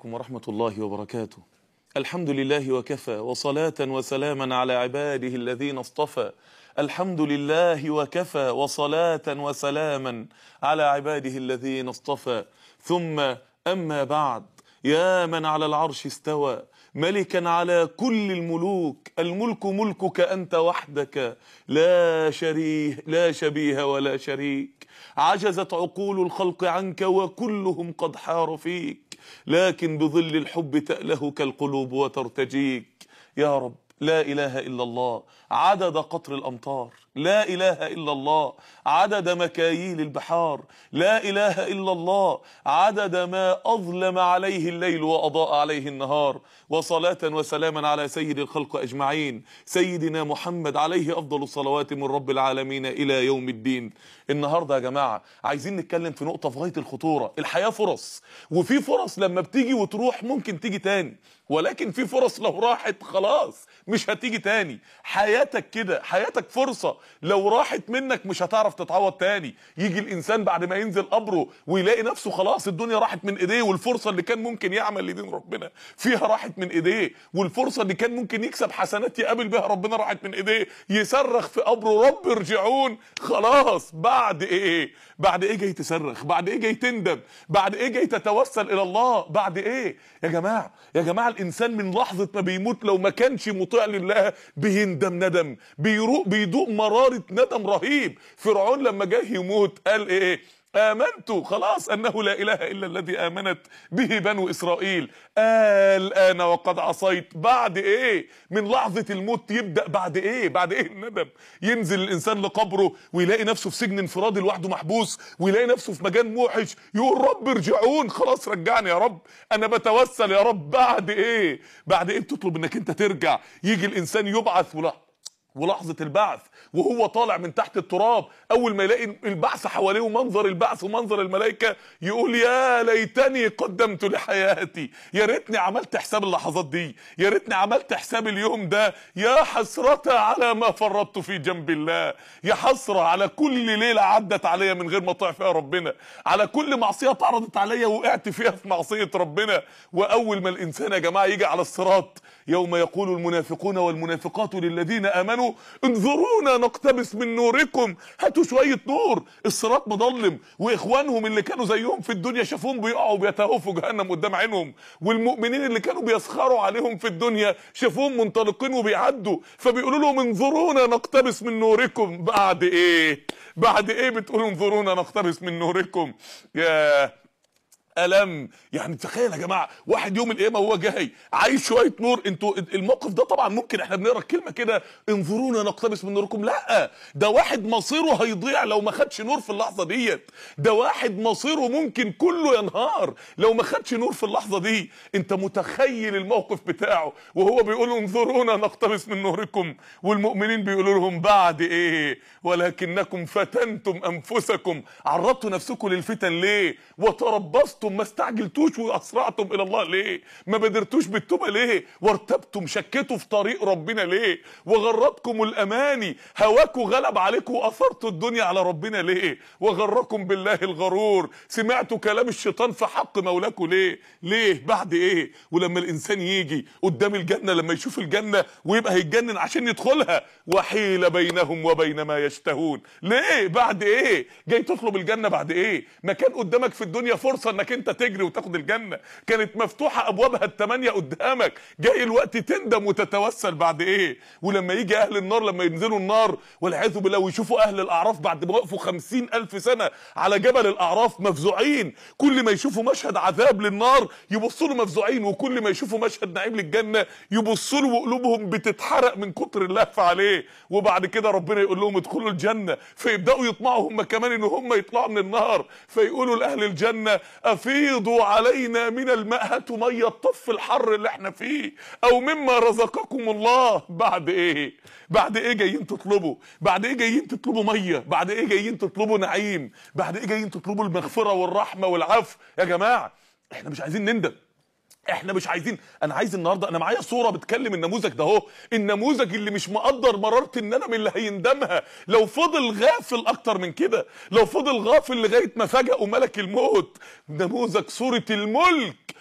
عليكم ورحمة الله وبركاته الحمد لله وكفى وصلاة وسلاما على عباده الذين اصطفى الحمد لله وكفى وصلاة وسلاما على عباده الذين اصطفى ثم أما بعد يا من على العرش استوى ملكا على كل الملوك الملك ملكك أنت وحدك لا شريه لا شبيه ولا شريك عجزت عقول الخلق عنك وكلهم قد حار فيك لكن بظل الحب تألهك القلوب وترتجيك يا رب لا إله إلا الله عدد قطر الأمطار لا إله إلا الله عدد مكاييل البحار لا إله إلا الله عدد ما أظلم عليه الليل وأضاء عليه النهار وصلاة وسلاما على سيد الخلق أجمعين سيدنا محمد عليه أفضل الصلوات من رب العالمين إلى يوم الدين النهاردة يا جماعة عايزين نتكلم في نقطة في غاية الخطورة الحياة فرص وفي فرص لما بتيجي وتروح ممكن تيجي تاني ولكن في فرص لو راحت خلاص مش هتيجي تاني حياتك كده حياتك فرصة لو راحت منك مش هتعرف تتعوض تاني يجي الانسان بعد ما ينزل قبره ويلاقي نفسه خلاص الدنيا راحت من ايديه والفرصة اللي كان ممكن يعمل لدين ربنا فيها راحت من ايديه والفرصة اللي كان ممكن يكسب حسنات يقابل بها ربنا راحت من ايديه يصرخ في قبره رب ارجعون خلاص بعد ايه بعد ايه جاي تصرخ بعد ايه جاي تندم بعد ايه جاي تتوسل الى الله بعد ايه يا جماعه يا جماعه الانسان من لحظه ما بيموت لو ما كانش مطيع لله بيندم ندم بيروق بيدوق مراره ندم رهيب فرعون لما جه يموت قال ايه آمنت خلاص أنه لا إله إلا الذي آمنت به بنو إسرائيل الآن وقد عصيت بعد إيه من لحظة الموت يبدأ بعد إيه بعد إيه الندم ينزل الإنسان لقبره ويلاقي نفسه في سجن انفرادي لوحده محبوس ويلاقي نفسه في مكان موحش يقول رب ارجعون خلاص رجعني يا رب أنا بتوسل يا رب بعد إيه بعد إيه بتطلب إنك أنت ترجع يجي الإنسان يبعث ولا ولحظة البعث وهو طالع من تحت التراب أول ما يلاقي البعث حواليه ومنظر البعث ومنظر الملائكة يقول يا ليتني قدمت لحياتي يا ريتني عملت حساب اللحظات دي يا ريتني عملت حساب اليوم ده يا حسرة على ما فرطت في جنب الله يا حسرة على كل ليلة عدت عليا من غير ما اطيع فيها ربنا على كل معصية اتعرضت عليا وقعت فيها في معصية ربنا وأول ما الإنسان يا جماعة يجي على الصراط يوم يقول المنافقون والمنافقات للذين آمنوا انظرونا نقتبس من نوركم هاتوا شوية نور الصراط مظلم واخوانهم اللي كانوا زيهم في الدنيا شافوهم بيقعوا بيتهوا في جهنم قدام عينهم والمؤمنين اللي كانوا بيسخروا عليهم في الدنيا شافوهم منطلقين وبيعدوا فبيقولوا لهم انظرونا نقتبس من نوركم بعد ايه بعد ايه بتقولوا انظرونا نقتبس من نوركم يا ألم يعني تخيل يا جماعة واحد يوم القيامة وهو جاي عايز شوية نور انتوا الموقف ده طبعا ممكن احنا بنقرا الكلمة كده انظرونا نقتبس من نوركم لا ده واحد مصيره هيضيع لو ما خدش نور في اللحظة ديت ده واحد مصيره ممكن كله ينهار لو ما خدش نور في اللحظة دي انت متخيل الموقف بتاعه وهو بيقول انظرونا نقتبس من نوركم والمؤمنين بيقولوا لهم بعد ايه ولكنكم فتنتم انفسكم عرضتوا نفسكم للفتن ليه وتربصتم ما استعجلتوش واسرعتم الى الله ليه ما بادرتوش بالتوبه ليه وارتبتم شكيتوا في طريق ربنا ليه وغرتكم الاماني هواكم غلب عليكم واثرتوا الدنيا على ربنا ليه وغركم بالله الغرور سمعتوا كلام الشيطان في حق مولاكم ليه ليه بعد ايه ولما الانسان يجي قدام الجنه لما يشوف الجنه ويبقى هيتجنن عشان يدخلها وحيل بينهم وبين ما يشتهون ليه بعد ايه جاي تطلب الجنه بعد ايه ما كان قدامك في الدنيا فرصه انك انت تجري وتاخد الجنه كانت مفتوحه ابوابها الثمانيه قدامك جاي الوقت تندم وتتوسل بعد ايه ولما يجي اهل النار لما ينزلوا النار والعياذ بالله ويشوفوا اهل الاعراف بعد ما وقفوا خمسين الف سنه على جبل الاعراف مفزوعين كل ما يشوفوا مشهد عذاب للنار يبصوا له مفزوعين وكل ما يشوفوا مشهد نعيم للجنه يبصوا له وقلوبهم بتتحرق من كتر اللهف عليه وبعد كده ربنا يقول لهم ادخلوا الجنه فيبداوا يطمعوا هم كمان ان هم يطلعوا من النار فيقولوا لاهل الجنه افيضوا علينا من الماء هاتوا ميه تطف الحر اللي احنا فيه او مما رزقكم الله بعد ايه بعد ايه جايين تطلبوا بعد ايه جايين تطلبوا ميه بعد ايه جايين تطلبوا نعيم بعد ايه جايين تطلبوا المغفره والرحمه والعفو يا جماعه احنا مش عايزين نندم احنا مش عايزين انا عايز النهارده انا معايا صوره بتكلم النموذج ده اهو النموذج اللي مش مقدر مراره الندم اللي هيندمها لو فضل غافل اكتر من كده لو فضل غافل لغايه ما فجأه ملك الموت نموذج صوره الملك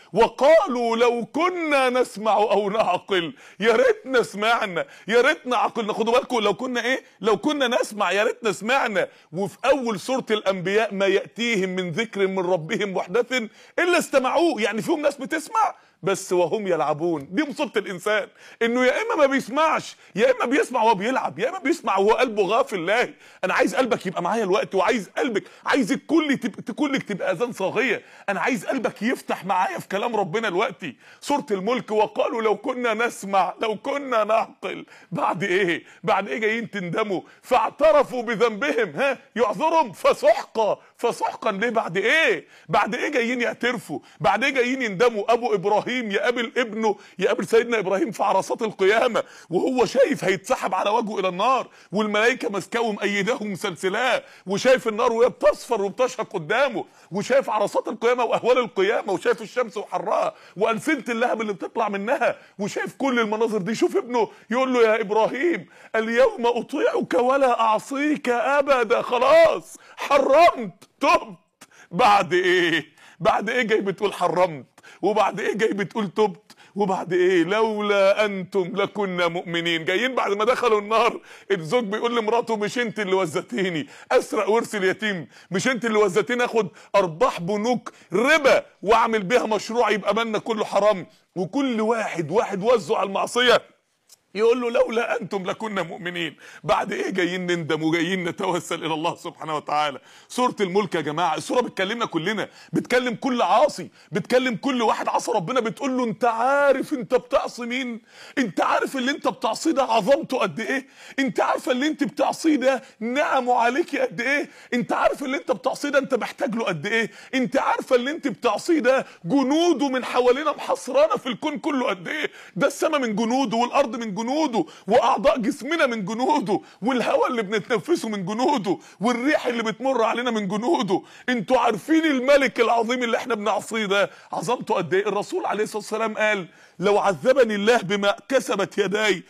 وقالوا لو كنا نسمع او نعقل يا ريتنا سمعنا يا ريتنا عقلنا خدوا بالكم لو كنا ايه لو كنا نسمع يا ريتنا سمعنا وفي اول سوره الانبياء ما ياتيهم من ذكر من ربهم محدث الا استمعوه يعني فيهم ناس بتسمع بس وهم يلعبون دي مصيبه الانسان انه يا اما ما بيسمعش يا اما بيسمع وهو بيلعب يا اما بيسمع وهو قلبه غافل لاهي انا عايز قلبك يبقى معايا الوقت وعايز قلبك عايز الكل تبقى كلك تبقى اذان صاغيه انا عايز قلبك يفتح معايا في كلام ربنا دلوقتي سوره الملك وقالوا لو كنا نسمع لو كنا نعقل بعد ايه بعد ايه جايين تندموا فاعترفوا بذنبهم ها يعذرهم فسحقا فسحقا ليه بعد ايه بعد ايه جايين يعترفوا بعد ايه جايين يندموا ابو ابراهيم يقابل ابنه يقابل سيدنا ابراهيم في عرصات القيامه وهو شايف هيتسحب على وجهه الى النار والملائكه ماسكاه ومأيداه مسلسلاه وشايف النار وهي بتصفر وبتشهق قدامه وشايف عرصات القيامه واهوال القيامه وشايف الشمس وحرها والسنه اللهب اللي بتطلع منها وشايف كل المناظر دي شوف ابنه يقول له يا ابراهيم اليوم اطيعك ولا اعصيك ابدا خلاص حرمت تبت بعد ايه بعد ايه جاي بتقول حرمت وبعد ايه جاي بتقول تبت وبعد ايه لولا انتم لكنا مؤمنين جايين بعد ما دخلوا النار الزوج بيقول لمراته مش انت اللي وزتيني اسرق ورث اليتيم مش انت اللي وزتيني اخد ارباح بنوك ربا واعمل بيها مشروع يبقى مالنا كله حرام وكل واحد واحد وزه على المعصيه يقول له لولا انتم لكنا مؤمنين بعد ايه جايين نندم وجايين نتوسل الى الله سبحانه وتعالى سوره الملك يا جماعه السوره بتكلمنا كلنا بتكلم كل عاصي بتكلم كل واحد عصى ربنا بتقول له انت عارف انت بتعصي مين انت عارف اللي انت بتعصيه ده عظمته قد ايه انت عارفه اللي انت بتعصيه ده نعمه عليكي قد ايه انت عارف اللي انت بتعصيه ده انت محتاج له قد ايه انت عارفه اللي انت بتعصيه ده جنوده من حوالينا محصرانا في الكون كله قد ايه ده السماء من جنوده والارض من جنوده واعضاء جسمنا من جنوده والهواء اللي بنتنفسه من جنوده والريح اللي بتمر علينا من جنوده انتوا عارفين الملك العظيم اللي احنا بنعصيه ده عظمته قد ايه الرسول عليه الصلاه والسلام قال لو عذبني الله بما كسبت يداي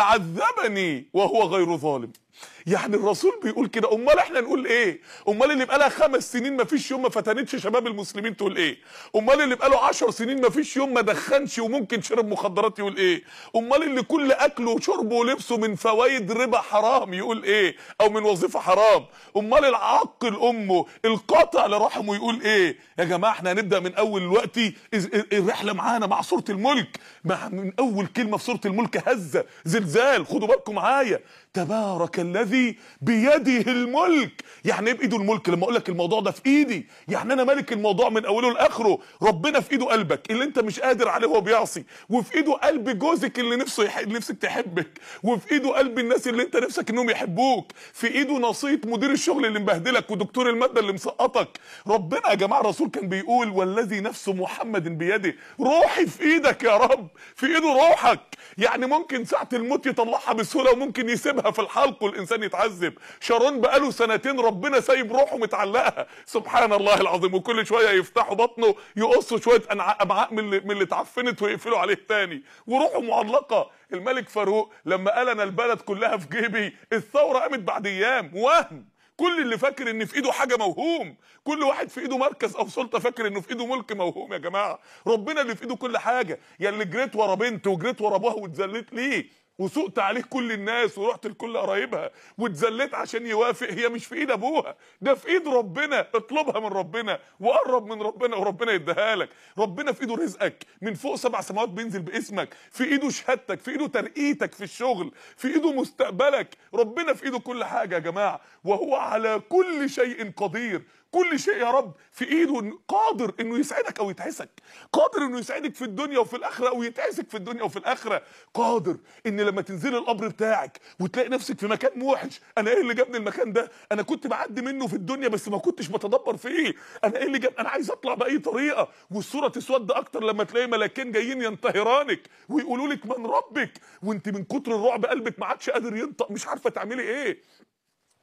لعذبني وهو غير ظالم يعني الرسول بيقول كده امال احنا نقول ايه امال اللي بقالها خمس سنين ما فيش يوم ما فتنتش شباب المسلمين تقول ايه امال اللي بقاله عشر سنين ما فيش يوم ما دخنش وممكن شرب مخدرات يقول ايه امال اللي كل اكله وشربه ولبسه من فوائد ربا حرام يقول ايه او من وظيفه حرام امال العاق لامه القاطع لرحمه يقول ايه يا جماعه احنا هنبدا من اول الوقت الرحله معانا مع سوره الملك مع من اول كلمه في سوره الملك هزه زلزال خدوا بالكم معايا تبارك الذي بيده الملك يعني ايه بايده الملك لما اقول لك الموضوع ده في ايدي يعني انا مالك الموضوع من اوله لاخره ربنا في ايده قلبك اللي انت مش قادر عليه وهو بيعصي وفي ايده قلب جوزك اللي نفسه يح... نفسك تحبك وفي ايده قلب الناس اللي انت نفسك انهم يحبوك في ايده نصيه مدير الشغل اللي مبهدلك ودكتور الماده اللي مسقطك ربنا يا جماعه الرسول كان بيقول والذي نفس محمد بيده روحي في ايدك يا رب في ايده روحك يعني ممكن ساعه الموت يطلعها بسهوله وممكن يسيبها في الحلق والانسان يتعذب شارون بقاله سنتين ربنا سايب روحه متعلقه سبحان الله العظيم وكل شويه يفتحوا بطنه يقصوا شويه امعاء من اللي, من اللي اتعفنت ويقفلوا عليه تاني وروحه معلقه الملك فاروق لما قال انا البلد كلها في جيبي الثوره قامت بعد ايام وهم كل اللي فاكر ان في ايده حاجه موهوم كل واحد في ايده مركز او سلطه فاكر انه في ايده ملك موهوم يا جماعه ربنا اللي في ايده كل حاجه يا اللي جريت ورا بنت وجريت ورا ابوها واتذليت ليه وسقت عليه كل الناس ورحت لكل قرايبها واتذليت عشان يوافق هي مش في ايد ابوها ده في ايد ربنا اطلبها من ربنا وقرب من ربنا وربنا يديها لك ربنا في ايده رزقك من فوق سبع سماوات بينزل باسمك في ايده شهادتك في ايده ترقيتك في الشغل في ايده مستقبلك ربنا في ايده كل حاجه يا جماعه وهو على كل شيء قدير كل شيء يا رب في ايده قادر انه يسعدك او يتعسك قادر انه يسعدك في الدنيا وفي الاخره او يتعسك في الدنيا وفي الاخره قادر ان لما تنزل القبر بتاعك وتلاقي نفسك في مكان موحش انا ايه اللي جابني المكان ده انا كنت بعدي منه في الدنيا بس ما كنتش بتدبر فيه انا ايه اللي جاب انا عايز اطلع باي طريقه والصوره تسود اكتر لما تلاقي ملاكين جايين ينتهرانك ويقولوا لك من ربك وانت من كتر الرعب قلبك ما عادش قادر ينطق مش عارفه تعملي ايه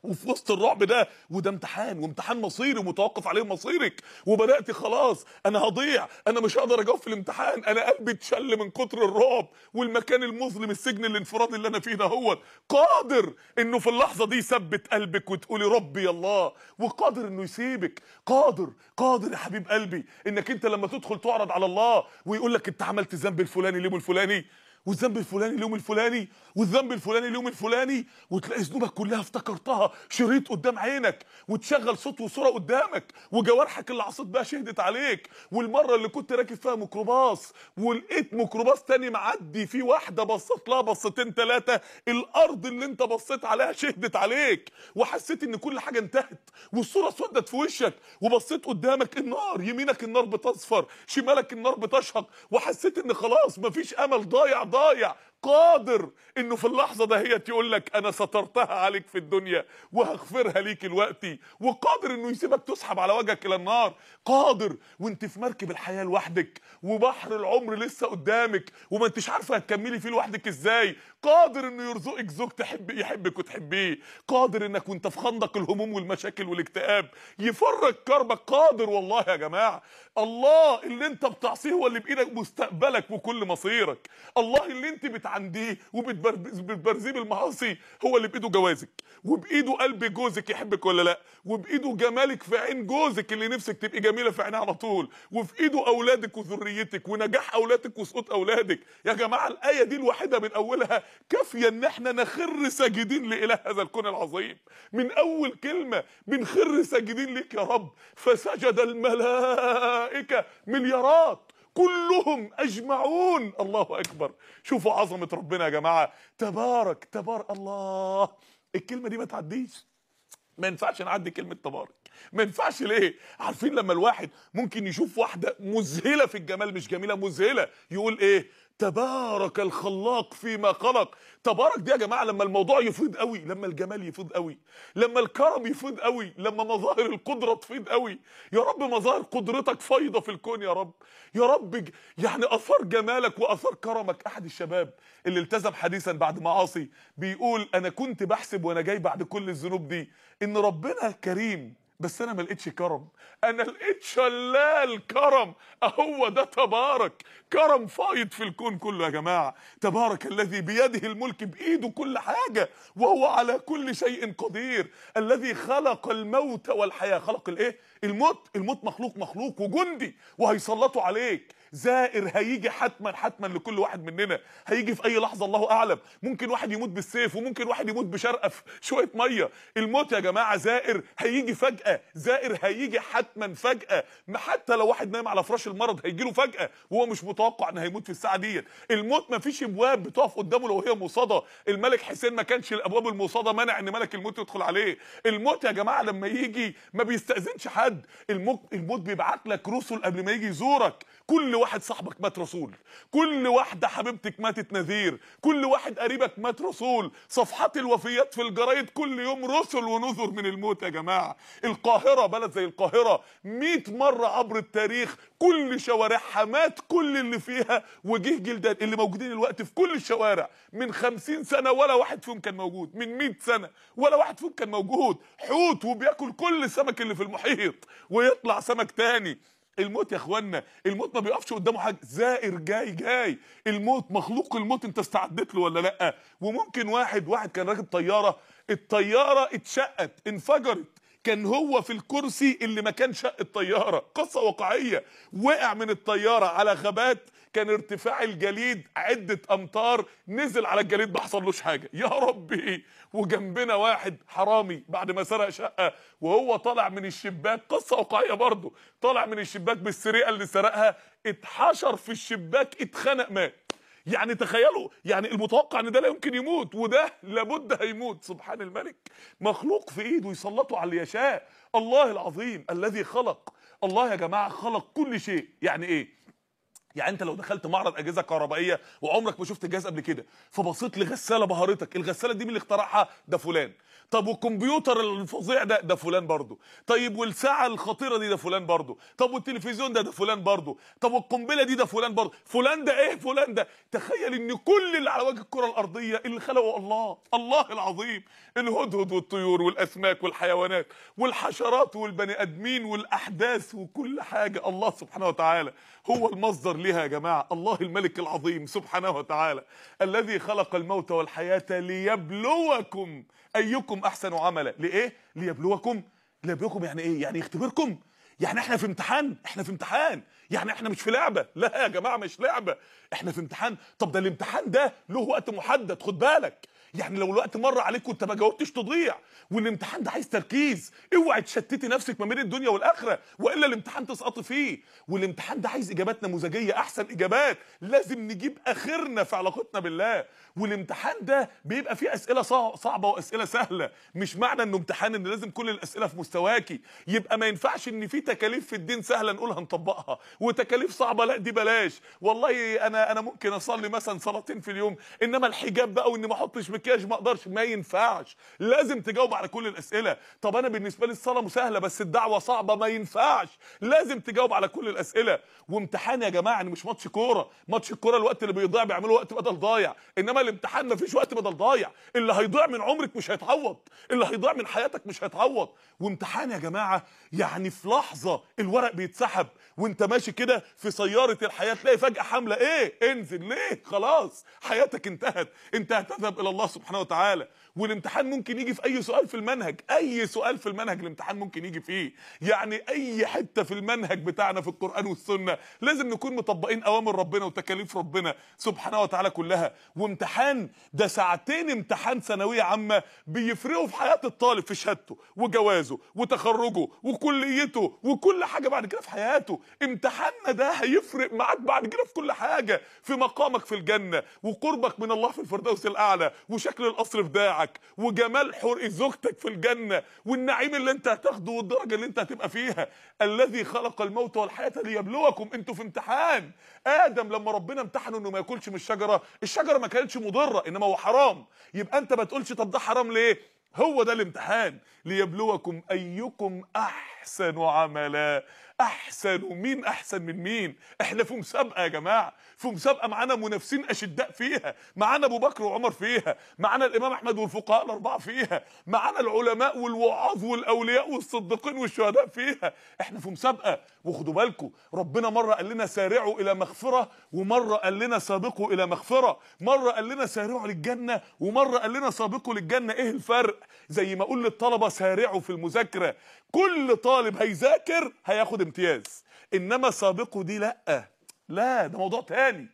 وفي وسط الرعب ده وده امتحان وامتحان مصيري ومتوقف عليه مصيرك وبدات خلاص انا هضيع انا مش هقدر اجاوب في الامتحان انا قلبي اتشل من كتر الرعب والمكان المظلم السجن الانفرادي اللي انا فيه ده هو قادر انه في اللحظه دي يثبت قلبك وتقولي ربي الله وقادر انه يسيبك قادر قادر يا حبيب قلبي انك انت لما تدخل تعرض على الله ويقول لك انت عملت الذنب الفلاني اليوم الفلاني والذنب الفلاني اليوم الفلاني والذنب الفلاني اليوم الفلاني وتلاقي ذنوبك كلها افتكرتها شريط قدام عينك وتشغل صوت وصوره قدامك وجوارحك اللي عصيت بها شهدت عليك والمره اللي كنت راكب فيها ميكروباص ولقيت ميكروباص تاني معدي فيه واحده بصيت لها بصتين ثلاثه الارض اللي انت بصيت عليها شهدت عليك وحسيت ان كل حاجه انتهت والصوره اسودت في وشك وبصيت قدامك النار يمينك النار بتصفر شمالك النار بتشهق وحسيت ان خلاص مفيش امل ضايع ضايع قادر انه في اللحظه دهيت يقول لك انا سترتها عليك في الدنيا وهغفرها ليك دلوقتي وقادر انه يسيبك تسحب على وجهك الى النار قادر وانت في مركب الحياه لوحدك وبحر العمر لسه قدامك وما انتش عارفه هتكملي فيه لوحدك ازاي قادر انه يرزقك زوج تحب يحبك وتحبيه قادر انك وانت في خندق الهموم والمشاكل والاكتئاب يفرج كربك قادر والله يا جماعه الله اللي انت بتعصيه هو اللي بايدك مستقبلك وكل مصيرك الله اللي انت بتعنديه وبتبرزيه بالمعاصي هو اللي بايده جوازك وبايده قلب جوزك يحبك ولا لا وبايده جمالك في عين جوزك اللي نفسك تبقي جميله في عينيه على طول وفي ايده اولادك وذريتك ونجاح اولادك وسقوط اولادك يا جماعه الايه دي الوحيده من اولها كافيه ان احنا نخر ساجدين لاله هذا الكون العظيم من اول كلمه بنخر ساجدين ليك يا رب فسجد الملائكه مليارات كلهم اجمعون الله اكبر شوفوا عظمه ربنا يا جماعه تبارك تبارك الله الكلمه دي ما تعديش ما ينفعش نعدي كلمه تبارك ما ينفعش ليه عارفين لما الواحد ممكن يشوف واحده مذهله في الجمال مش جميله مذهله يقول ايه تبارك الخلاق فيما خلق تبارك دي يا جماعه لما الموضوع يفيض قوي لما الجمال يفيض قوي لما الكرم يفيض قوي لما مظاهر القدره تفيض قوي يا رب مظاهر قدرتك فايضه في الكون يا رب يا رب يعني اثار جمالك واثار كرمك احد الشباب اللي التزم حديثا بعد معاصي بيقول انا كنت بحسب وانا جاي بعد كل الذنوب دي ان ربنا كريم بس انا ما لقيتش كرم انا لقيت شلال كرم اهو ده تبارك كرم فايض في الكون كله يا جماعه تبارك الذي بيده الملك بايده كل حاجه وهو على كل شيء قدير الذي خلق الموت والحياه خلق الايه الموت الموت مخلوق مخلوق وجندي وهيسلطوا عليك زائر هيجي حتما حتما لكل واحد مننا هيجي في اي لحظه الله اعلم ممكن واحد يموت بالسيف وممكن واحد يموت بشرقه في شويه ميه الموت يا جماعه زائر هيجي فجاه زائر هيجي حتما فجاه ما حتى لو واحد نايم على فراش المرض هيجي له فجاه وهو مش متوقع ان هيموت في الساعه ديت الموت ما فيش ابواب بتقف قدامه لو هي مصاده الملك حسين ما كانش الابواب المصاده منع ان ملك الموت يدخل عليه الموت يا جماعه لما يجي ما بيستاذنش حد الموت الموت بيبعت لك رسل قبل ما يجي يزورك كل واحد صاحبك مات رسول كل واحده حبيبتك ماتت نذير كل واحد قريبك مات رسول صفحات الوفيات في الجرايد كل يوم رسل ونذر من الموت يا جماعه القاهره بلد زي القاهره 100 مره عبر التاريخ كل شوارعها مات كل اللي فيها وجه جلدان اللي موجودين الوقت في كل الشوارع من 50 سنه ولا واحد فيهم كان موجود من 100 سنه ولا واحد فيهم كان موجود حوت وبياكل كل السمك اللي في المحيط ويطلع سمك تاني الموت يا اخوانا الموت ما بيقفش قدامه حاجه زائر جاي جاي الموت مخلوق الموت انت استعدت له ولا لا وممكن واحد واحد كان راكب طياره الطياره اتشقت انفجرت كان هو في الكرسي اللي مكان شق الطياره قصه واقعيه وقع من الطياره على غابات كان ارتفاع الجليد عدة امتار نزل على الجليد ما حصلوش حاجة يا ربي وجنبنا واحد حرامي بعد ما سرق شقة وهو طالع من الشباك قصة واقعية برضه طالع من الشباك بالسرقة اللي سرقها اتحشر في الشباك اتخنق مات يعني تخيلوا يعني المتوقع ان ده لا يمكن يموت وده لابد هيموت سبحان الملك مخلوق في ايده يسلطه على اللي يشاء الله العظيم الذي خلق الله يا جماعه خلق كل شيء يعني ايه يعني انت لو دخلت معرض اجهزه كهربائيه وعمرك ما شفت جهاز قبل كده فبصيت لغساله بهارتك الغساله دي مين اللي اخترعها ده فلان طب والكمبيوتر الفظيع ده ده فلان برضه طيب والساعه الخطيره دي ده فلان برضه طب والتلفزيون ده ده فلان برضه طب والقنبله دي ده فلان برضه فلان ده ايه فلان ده تخيل ان كل اللي على وجه الكره الارضيه اللي خلقه الله الله العظيم الهدهد والطيور والاسماك والحيوانات والحشرات والبني ادمين والاحداث وكل حاجه الله سبحانه وتعالى هو المصدر لها يا جماعه الله الملك العظيم سبحانه وتعالى الذي خلق الموت والحياه ليبلوكم ايكم احسن عملا لايه ليبلوكم ليبلوكم يعني ايه يعني يختبركم يعني احنا في امتحان احنا في امتحان يعني احنا مش في لعبه لا يا جماعه مش لعبه احنا في امتحان طب ده الامتحان ده له وقت محدد خد بالك يعني لو الوقت مر عليك وانت ما جاوبتش تضيع والامتحان ده عايز تركيز اوعي تشتتي نفسك ما بين الدنيا والاخره والا الامتحان تسقطي فيه والامتحان ده عايز اجابات نموذجيه احسن اجابات لازم نجيب اخرنا في علاقتنا بالله والامتحان ده بيبقى فيه اسئله صعبه واسئله سهله مش معنى انه امتحان ان لازم كل الاسئله في مستواكي يبقى ما ينفعش ان في تكاليف في الدين سهله نقول هنطبقها وتكاليف صعبه لا دي بلاش والله انا انا ممكن اصلي مثلا صلاتين في اليوم انما الحجاب بقى واني ما احطش مكياج ما اقدرش ما ينفعش لازم تجاوب على كل الاسئله طب انا بالنسبه لي الصلاه سهله بس الدعوه صعبه ما ينفعش لازم تجاوب على كل الاسئله وامتحان يا جماعه يعني مش ماتش كوره ماتش الكوره الوقت اللي بيضيع بيعملوا وقت بدل ضايع انما الامتحان ما فيش وقت بدل ضايع اللي هيضيع من عمرك مش هيتعوض اللي هيضيع من حياتك مش هيتعوض وامتحان يا جماعه يعني في لحظه الورق بيتسحب وانت ماشي كده في سياره الحياه تلاقي فجاه حمله ايه انزل ليه خلاص حياتك انتهت انت هتذهب الى الله سبحانه وتعالى والامتحان ممكن يجي في اي سؤال في المنهج اي سؤال في المنهج الامتحان ممكن يجي فيه يعني اي حته في المنهج بتاعنا في القران والسنه لازم نكون مطبقين اوامر ربنا وتكاليف ربنا سبحانه وتعالى كلها وامتحان ده ساعتين امتحان ثانويه عامه بيفرقوا في حياه الطالب في شهادته وجوازه وتخرجه وكليته وكل حاجه بعد كده في حياته امتحاننا ده هيفرق معاك بعد كده في كل حاجه في مقامك في الجنه وقربك من الله في الفردوس الاعلى وشكل القصر بتاعك وجمال حور زوجتك في الجنه والنعيم اللي انت هتاخده والدرجه اللي انت هتبقى فيها الذي خلق الموت والحياه ليبلوكم انتوا في امتحان ادم لما ربنا امتحنه انه ما ياكلش من الشجره الشجره ما كانتش مضره انما هو حرام يبقى انت ما تقولش طب ده حرام ليه هو ده الامتحان ليبلوكم ايكم احسن عملا احسن مين احسن من مين احنا في مسابقه يا جماعه في مسابقه معانا منافسين اشداء فيها معانا ابو بكر وعمر فيها معانا الامام احمد والفقهاء الاربعه فيها معانا العلماء والوعاظ والاولياء والصديقين والشهداء فيها احنا في مسابقه وخدوا بالكم ربنا مره قال لنا سارعوا الى مغفره ومره قال لنا سابقوا الى مغفره مره قال لنا سارعوا للجنه ومره قال لنا سابقوا للجنه ايه الفرق زي ما اقول للطلبه سارعوا في المذاكره كل طالب هيذاكر هياخد امتياز انما سابقوا دي لا لا ده موضوع تاني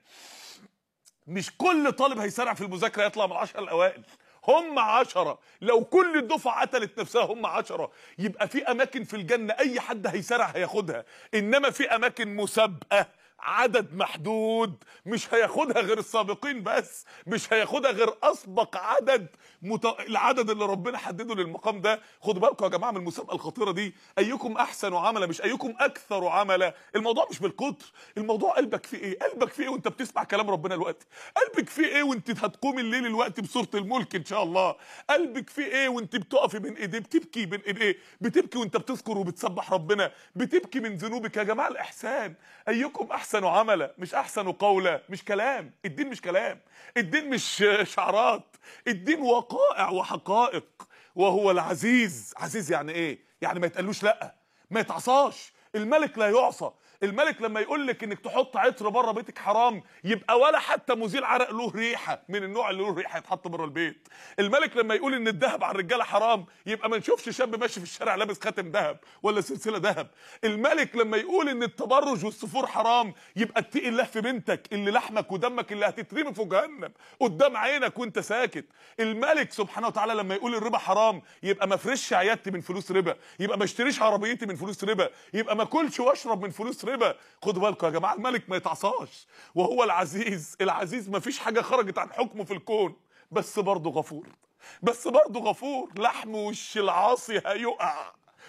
مش كل طالب هيسارع في المذاكره يطلع من العشره الاوائل هم عشرة لو كل الدفعة قتلت نفسها هم عشرة يبقى في أماكن في الجنة أي حد هيسارع هياخدها إنما في أماكن مسابقة عدد محدود مش هياخدها غير السابقين بس مش هياخدها غير اسبق عدد مت... العدد اللي ربنا حدده للمقام ده خدوا بالكم يا جماعه من المسابقه الخطيره دي ايكم احسن عملا مش ايكم اكثر عملا الموضوع مش بالكتر الموضوع قلبك فيه ايه قلبك فيه ايه وانت بتسمع كلام ربنا دلوقتي قلبك فيه ايه وانت هتقوم الليل الوقت بسوره الملك ان شاء الله قلبك فيه ايه وانت بتقفي بين ايديه بتبكي بين ايديه بتبكي وانت بتذكر وبتسبح ربنا بتبكي من ذنوبك يا جماعه الاحسان ايكم احسن عملا مش احسن قولا مش كلام الدين مش كلام الدين مش شعارات الدين وقائع وحقائق وهو العزيز عزيز يعني ايه يعني ما يتقالوش لا ما يتعصاش الملك لا يعصى الملك لما يقول لك انك تحط عطر بره بيتك حرام يبقى ولا حتى مزيل عرق له ريحه من النوع اللي له ريحه يتحط بره البيت الملك لما يقول ان الذهب على الرجاله حرام يبقى ما نشوفش شاب ماشي في الشارع لابس خاتم ذهب ولا سلسله ذهب الملك لما يقول ان التبرج والسفور حرام يبقى اتقي الله في بنتك اللي لحمك ودمك اللي هتترمي في جهنم قدام عينك وانت ساكت الملك سبحانه وتعالى لما يقول الربا حرام يبقى ما افرش عيادتي من فلوس ربا يبقى ما اشتريش عربيتي من فلوس ربا يبقى ما اكلش واشرب من فلوس ربا خدوا بالكم يا جماعه الملك ما يتعصاش وهو العزيز العزيز ما فيش حاجه خرجت عن حكمه في الكون بس برضه غفور بس برضه غفور لحم وش العاصي هيقع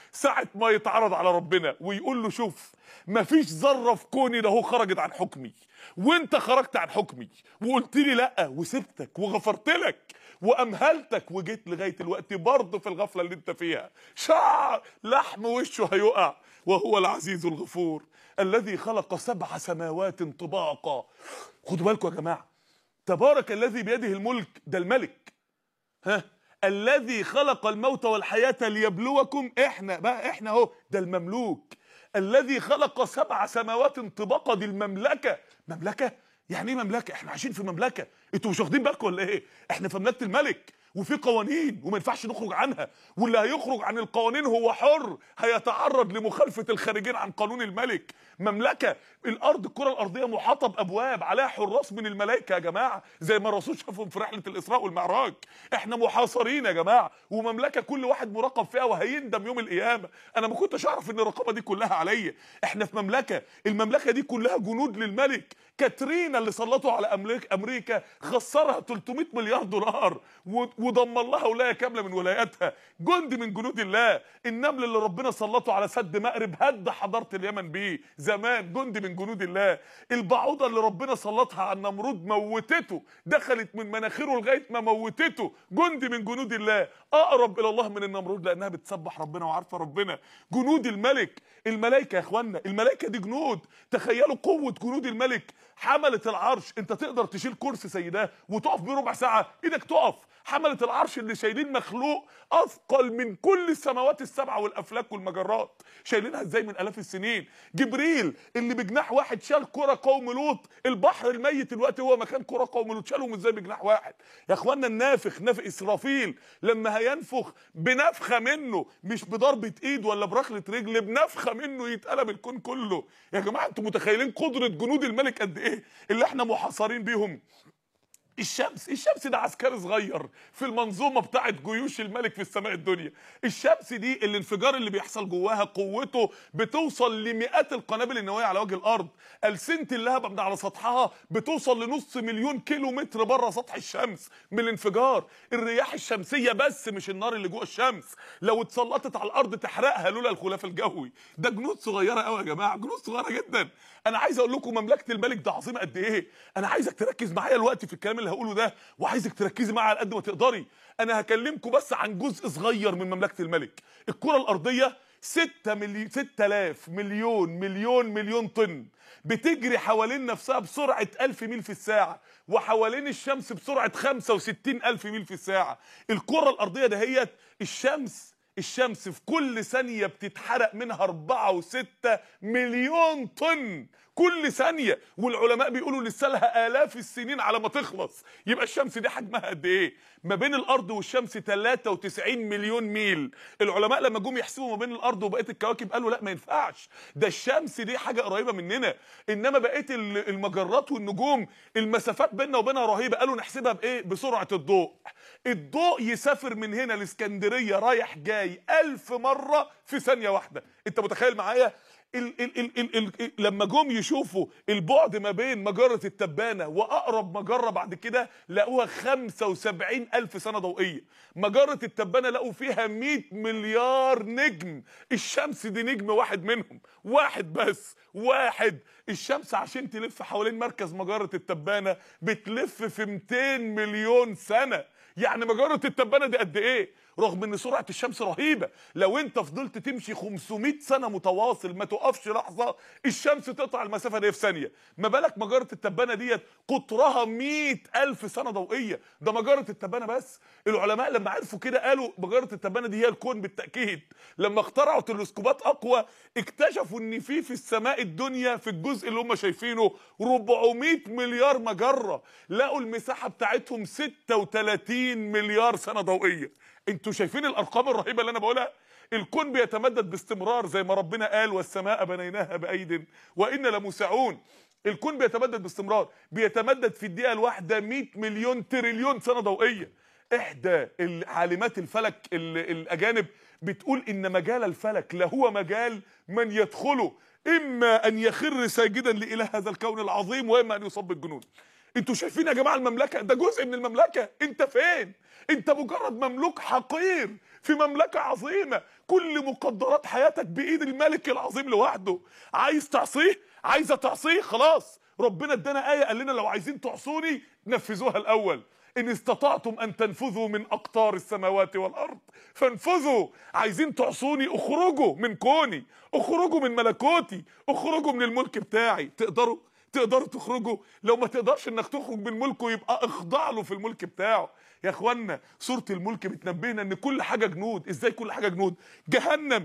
ساعه ما يتعرض على ربنا ويقول له شوف مفيش ذره في كوني ده هو خرجت عن حكمي وانت خرجت عن حكمي وقلت لي لا وسبتك وغفرت لك وامهلتك وجيت لغايه الوقت برضه في الغفله اللي انت فيها شعر لحم وشه هيقع وهو العزيز الغفور الذي خلق سبع سماوات طباقا خدوا بالكم يا جماعه تبارك الذي بيده الملك ده الملك ها الذي خلق الموت والحياه ليبلوكم احنا بقى احنا اهو ده المملوك الذي خلق سبع سماوات طباقا دي المملكه مملكه يعني ايه مملكه احنا عايشين في مملكه انتوا مش واخدين بالكم ولا ايه احنا في مملكه الملك وفي قوانين وما ينفعش نخرج عنها واللي هيخرج عن القوانين هو حر هيتعرض لمخالفه الخارجين عن قانون الملك مملكه الارض الكره الارضيه محاطه بابواب عليها حراس من الملائكه يا جماعه زي ما الرسول شافهم في رحله الاسراء والمعراج احنا محاصرين يا جماعه ومملكه كل واحد مراقب فيها وهيندم يوم القيامه انا ما كنتش اعرف ان الرقابه دي كلها عليا احنا في مملكه المملكه دي كلها جنود للملك كاترينا اللي سلطوا على امريكا امريكا خسرها 300 مليار دولار ودمر لها ولايه كامله من ولاياتها جندي من جنود الله النمل اللي ربنا سلطه على سد مأرب هد حضاره اليمن بيه زمان جندي من جنود الله البعوضه اللي ربنا سلطها على النمرود موتته دخلت من مناخيره لغايه ما موتته جندي من جنود الله اقرب الى الله من النمرود لانها بتسبح ربنا وعارفه ربنا جنود الملك الملائكه يا اخوانا الملائكه دي جنود تخيلوا قوه جنود الملك حمله العرش انت تقدر تشيل كرسي زي ده وتقف بيه ربع ساعه ايدك تقف حمله العرش اللي شايلين مخلوق اثقل من كل السماوات السبعه والافلاك والمجرات شايلينها ازاي من الاف السنين جبريل اللي بجناح واحد شال كره قوم لوط البحر الميت الوقت هو مكان كره قوم لوط شالهم ازاي بجناح واحد يا اخوانا النافخ نافخ اسرافيل لما هينفخ بنفخه منه مش بضربه ايد ولا برخله رجل بنفخه منه يتقلب الكون كله يا جماعه انتوا متخيلين قدره جنود الملك قد ايه اللي احنا محاصرين بيهم الشمس الشمس ده عسكري صغير في المنظومه بتاعه جيوش الملك في السماء الدنيا الشمس دي الانفجار اللي بيحصل جواها قوته بتوصل لمئات القنابل النوويه على وجه الارض السنه اللهب من على سطحها بتوصل لنص مليون كيلو متر بره سطح الشمس من الانفجار الرياح الشمسيه بس مش النار اللي جوه الشمس لو اتسلطت على الارض تحرقها لولا الغلاف الجوي ده جنود صغيره قوي يا جماعه جنود صغيره جدا انا عايز اقول لكم مملكه الملك ده عظيمه قد ايه انا عايزك تركز معايا الوقت في الكلام اللي هقوله ده وعايزك تركزي معايا على قد ما تقدري انا هكلمكم بس عن جزء صغير من مملكه الملك الكره الارضيه 6 مليون 6000 مليون مليون مليون طن بتجري حوالين نفسها بسرعه 1000 ميل في الساعه وحوالين الشمس بسرعه 65000 ميل في الساعه الكره الارضيه دهيت الشمس الشمس في كل ثانية بتتحرق منها أربعة وستة مليون طن كل ثانية والعلماء بيقولوا لسه لها آلاف السنين على ما تخلص يبقى الشمس دي حجمها قد إيه؟ ما بين الأرض والشمس 93 مليون ميل العلماء لما جم يحسبوا ما بين الأرض وبقية الكواكب قالوا لا ما ينفعش ده الشمس دي حاجة قريبة مننا إنما بقية المجرات والنجوم المسافات بيننا وبينها رهيبة قالوا نحسبها بإيه؟ بسرعة الضوء الضوء يسافر من هنا لاسكندريه رايح جاي ألف مرة في ثانية واحدة انت متخيل معايا ال ال ال ال ال لما جم يشوفوا البعد ما بين مجرة التبانة وأقرب مجرة بعد كده لقوها 75 ألف سنة ضوئية مجرة التبانة لقوا فيها 100 مليار نجم الشمس دي نجم واحد منهم واحد بس واحد الشمس عشان تلف حوالين مركز مجرة التبانة بتلف في 200 مليون سنة يعني مجرة التبانة دي قد ايه رغم ان سرعه الشمس رهيبه لو انت فضلت تمشي 500 سنه متواصل ما توقفش لحظه الشمس تقطع المسافه دي في ثانيه ما بالك مجره التبانه ديت قطرها 100 الف سنه ضوئيه ده مجره التبانه بس العلماء لما عرفوا كده قالوا مجره التبانه دي هي الكون بالتاكيد لما اخترعوا تلسكوبات اقوى اكتشفوا ان في في السماء الدنيا في الجزء اللي هم شايفينه 400 مليار مجره لقوا المساحه بتاعتهم 36 مليار سنه ضوئيه انتوا شايفين الارقام الرهيبه اللي انا بقولها الكون بيتمدد باستمرار زي ما ربنا قال والسماء بنيناها بايد وانا لموسعون الكون بيتمدد باستمرار بيتمدد في الدقيقه الواحده 100 مليون تريليون سنه ضوئيه احدى عالمات الفلك الاجانب بتقول ان مجال الفلك لهو مجال من يدخله اما ان يخر ساجدا لاله هذا الكون العظيم واما ان يصاب بالجنون انتوا شايفين يا جماعه المملكه ده جزء من المملكه انت فين انت مجرد مملوك حقير في مملكه عظيمه كل مقدرات حياتك بايد الملك العظيم لوحده عايز تعصيه عايزه تعصيه خلاص ربنا ادانا ايه قال لنا لو عايزين تعصوني نفذوها الاول ان استطعتم ان تنفذوا من اقطار السماوات والارض فانفذوا عايزين تعصوني اخرجوا من كوني اخرجوا من ملكوتي اخرجوا من الملك بتاعي تقدروا تقدروا تخرجوا لو ما تقدرش انك تخرج من ملكه يبقى اخضع له في الملك بتاعه يا اخوانا سوره الملك بتنبهنا ان كل حاجه جنود ازاي كل حاجه جنود جهنم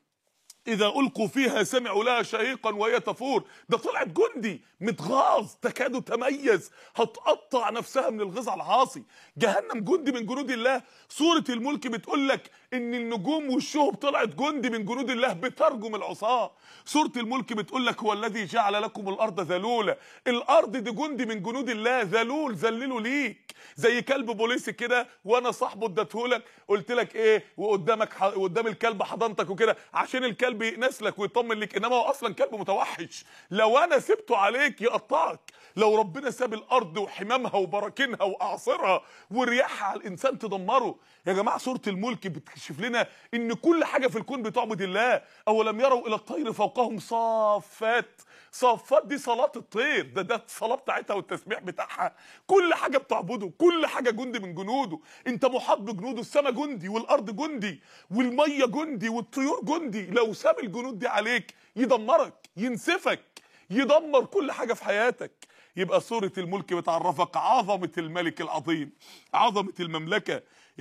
إذا ألقوا فيها سمعوا لها شهيقا وهي تفور ده طلعت جندي متغاظ تكاد تميز هتقطع نفسها من الغيظ على العاصي جهنم جندي من جنود الله سورة الملك بتقول لك إن النجوم والشهب طلعت جندي من جنود الله بترجم العصاة سورة الملك بتقول لك هو الذي جعل لكم الأرض ذلولة الأرض دي جندي من جنود الله ذلول ذلله ليك زي كلب بوليسي كده وأنا صاحبه اديتهولك قلت لك إيه وقدامك ح... قدام الكلب حضنتك وكده عشان الكلب يأنس لك ويطمن لك انما هو اصلا كلب متوحش لو انا سبته عليك يقطعك لو ربنا ساب الارض وحمامها وبراكينها واعصرها ورياحها على الانسان تدمره يا جماعه سوره الملك بتكشف لنا ان كل حاجه في الكون بتعبد الله اولم يروا الى الطير فوقهم صافات صافات دي صلاة الطير ده ده الصلاة بتاعتها والتسبيح بتاعها كل حاجة بتعبده كل حاجة جندي من جنوده انت محاط بجنوده السماء جندي والارض جندي والمية جندي والطيور جندي لو ساب الجنود دي عليك يدمرك ينسفك يدمر كل حاجة في حياتك يبقى سورة الملك بتعرفك عظمة الملك العظيم عظمة المملكة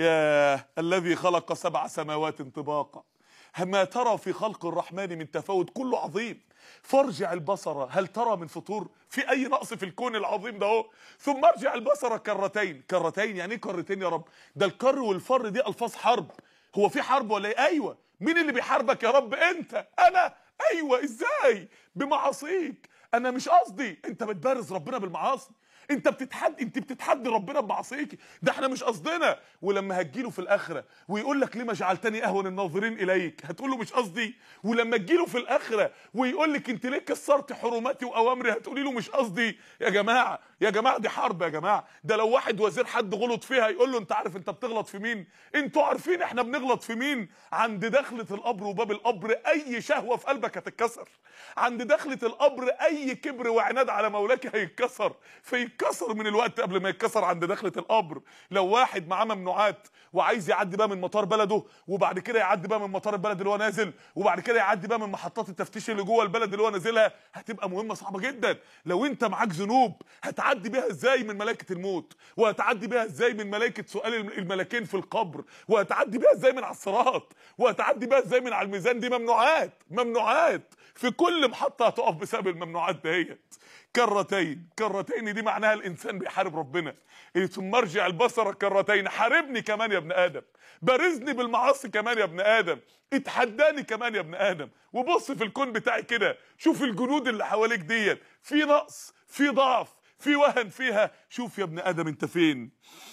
يا الذي خلق سبع سماوات طباقا ما ترى في خلق الرحمن من تفاوت كله عظيم فارجع البصر هل ترى من فطور في اي نقص في الكون العظيم ده اهو ثم ارجع البصر كرتين كرتين يعني ايه كرتين يا رب ده الكر والفر دي الفاظ حرب هو في حرب ولا ايه ايوه مين اللي بيحاربك يا رب انت انا ايوه ازاي بمعاصيك انا مش قصدي انت بتبارز ربنا بالمعاصي انت بتتحدي انت بتتحدي ربنا بمعصيك ده احنا مش قصدنا ولما هتجيله في الاخره ويقول لك لما جعلتني اهون الناظرين اليك هتقول له مش قصدي ولما تجيله في الاخره ويقول لك انت ليه كسرت حرماتي واوامري هتقولي له مش قصدي يا جماعه يا جماعه دي حرب يا جماعه ده لو واحد وزير حد غلط فيها يقول له انت عارف انت بتغلط في مين انتوا عارفين احنا بنغلط في مين عند دخله القبر وباب القبر اي شهوه في قلبك هتتكسر عند دخله القبر اي كبر وعناد على مولاك هيتكسر فيتكسر من الوقت قبل ما يتكسر عند دخله القبر لو واحد معاه ممنوعات وعايز يعدي بقى من مطار بلده وبعد كده يعدي بقى من مطار البلد اللي هو نازل وبعد كده يعدي بقى من محطات التفتيش اللي جوه البلد اللي هو نازلها هتبقى مهمه صعبه جدا لو انت معاك ذنوب هتعدي بيها ازاي من ملائكه الموت وهتعدي بيها ازاي من ملائكه سؤال الملكين في القبر وهتعدي بيها ازاي من على الصراط وهتعدي بيها ازاي من على الميزان دي ممنوعات ممنوعات في كل محطه هتقف بسبب الممنوعات ديت كرتين كرتين دي معناها الانسان بيحارب ربنا ثم ارجع البصر كرتين حاربني كمان يا ابن ادم بارزني بالمعاصي كمان يا ابن ادم اتحداني كمان يا ابن ادم وبص في الكون بتاعي كده شوف الجنود اللي حواليك ديت في نقص في ضعف في وهن فيها شوف يا ابن ادم انت فين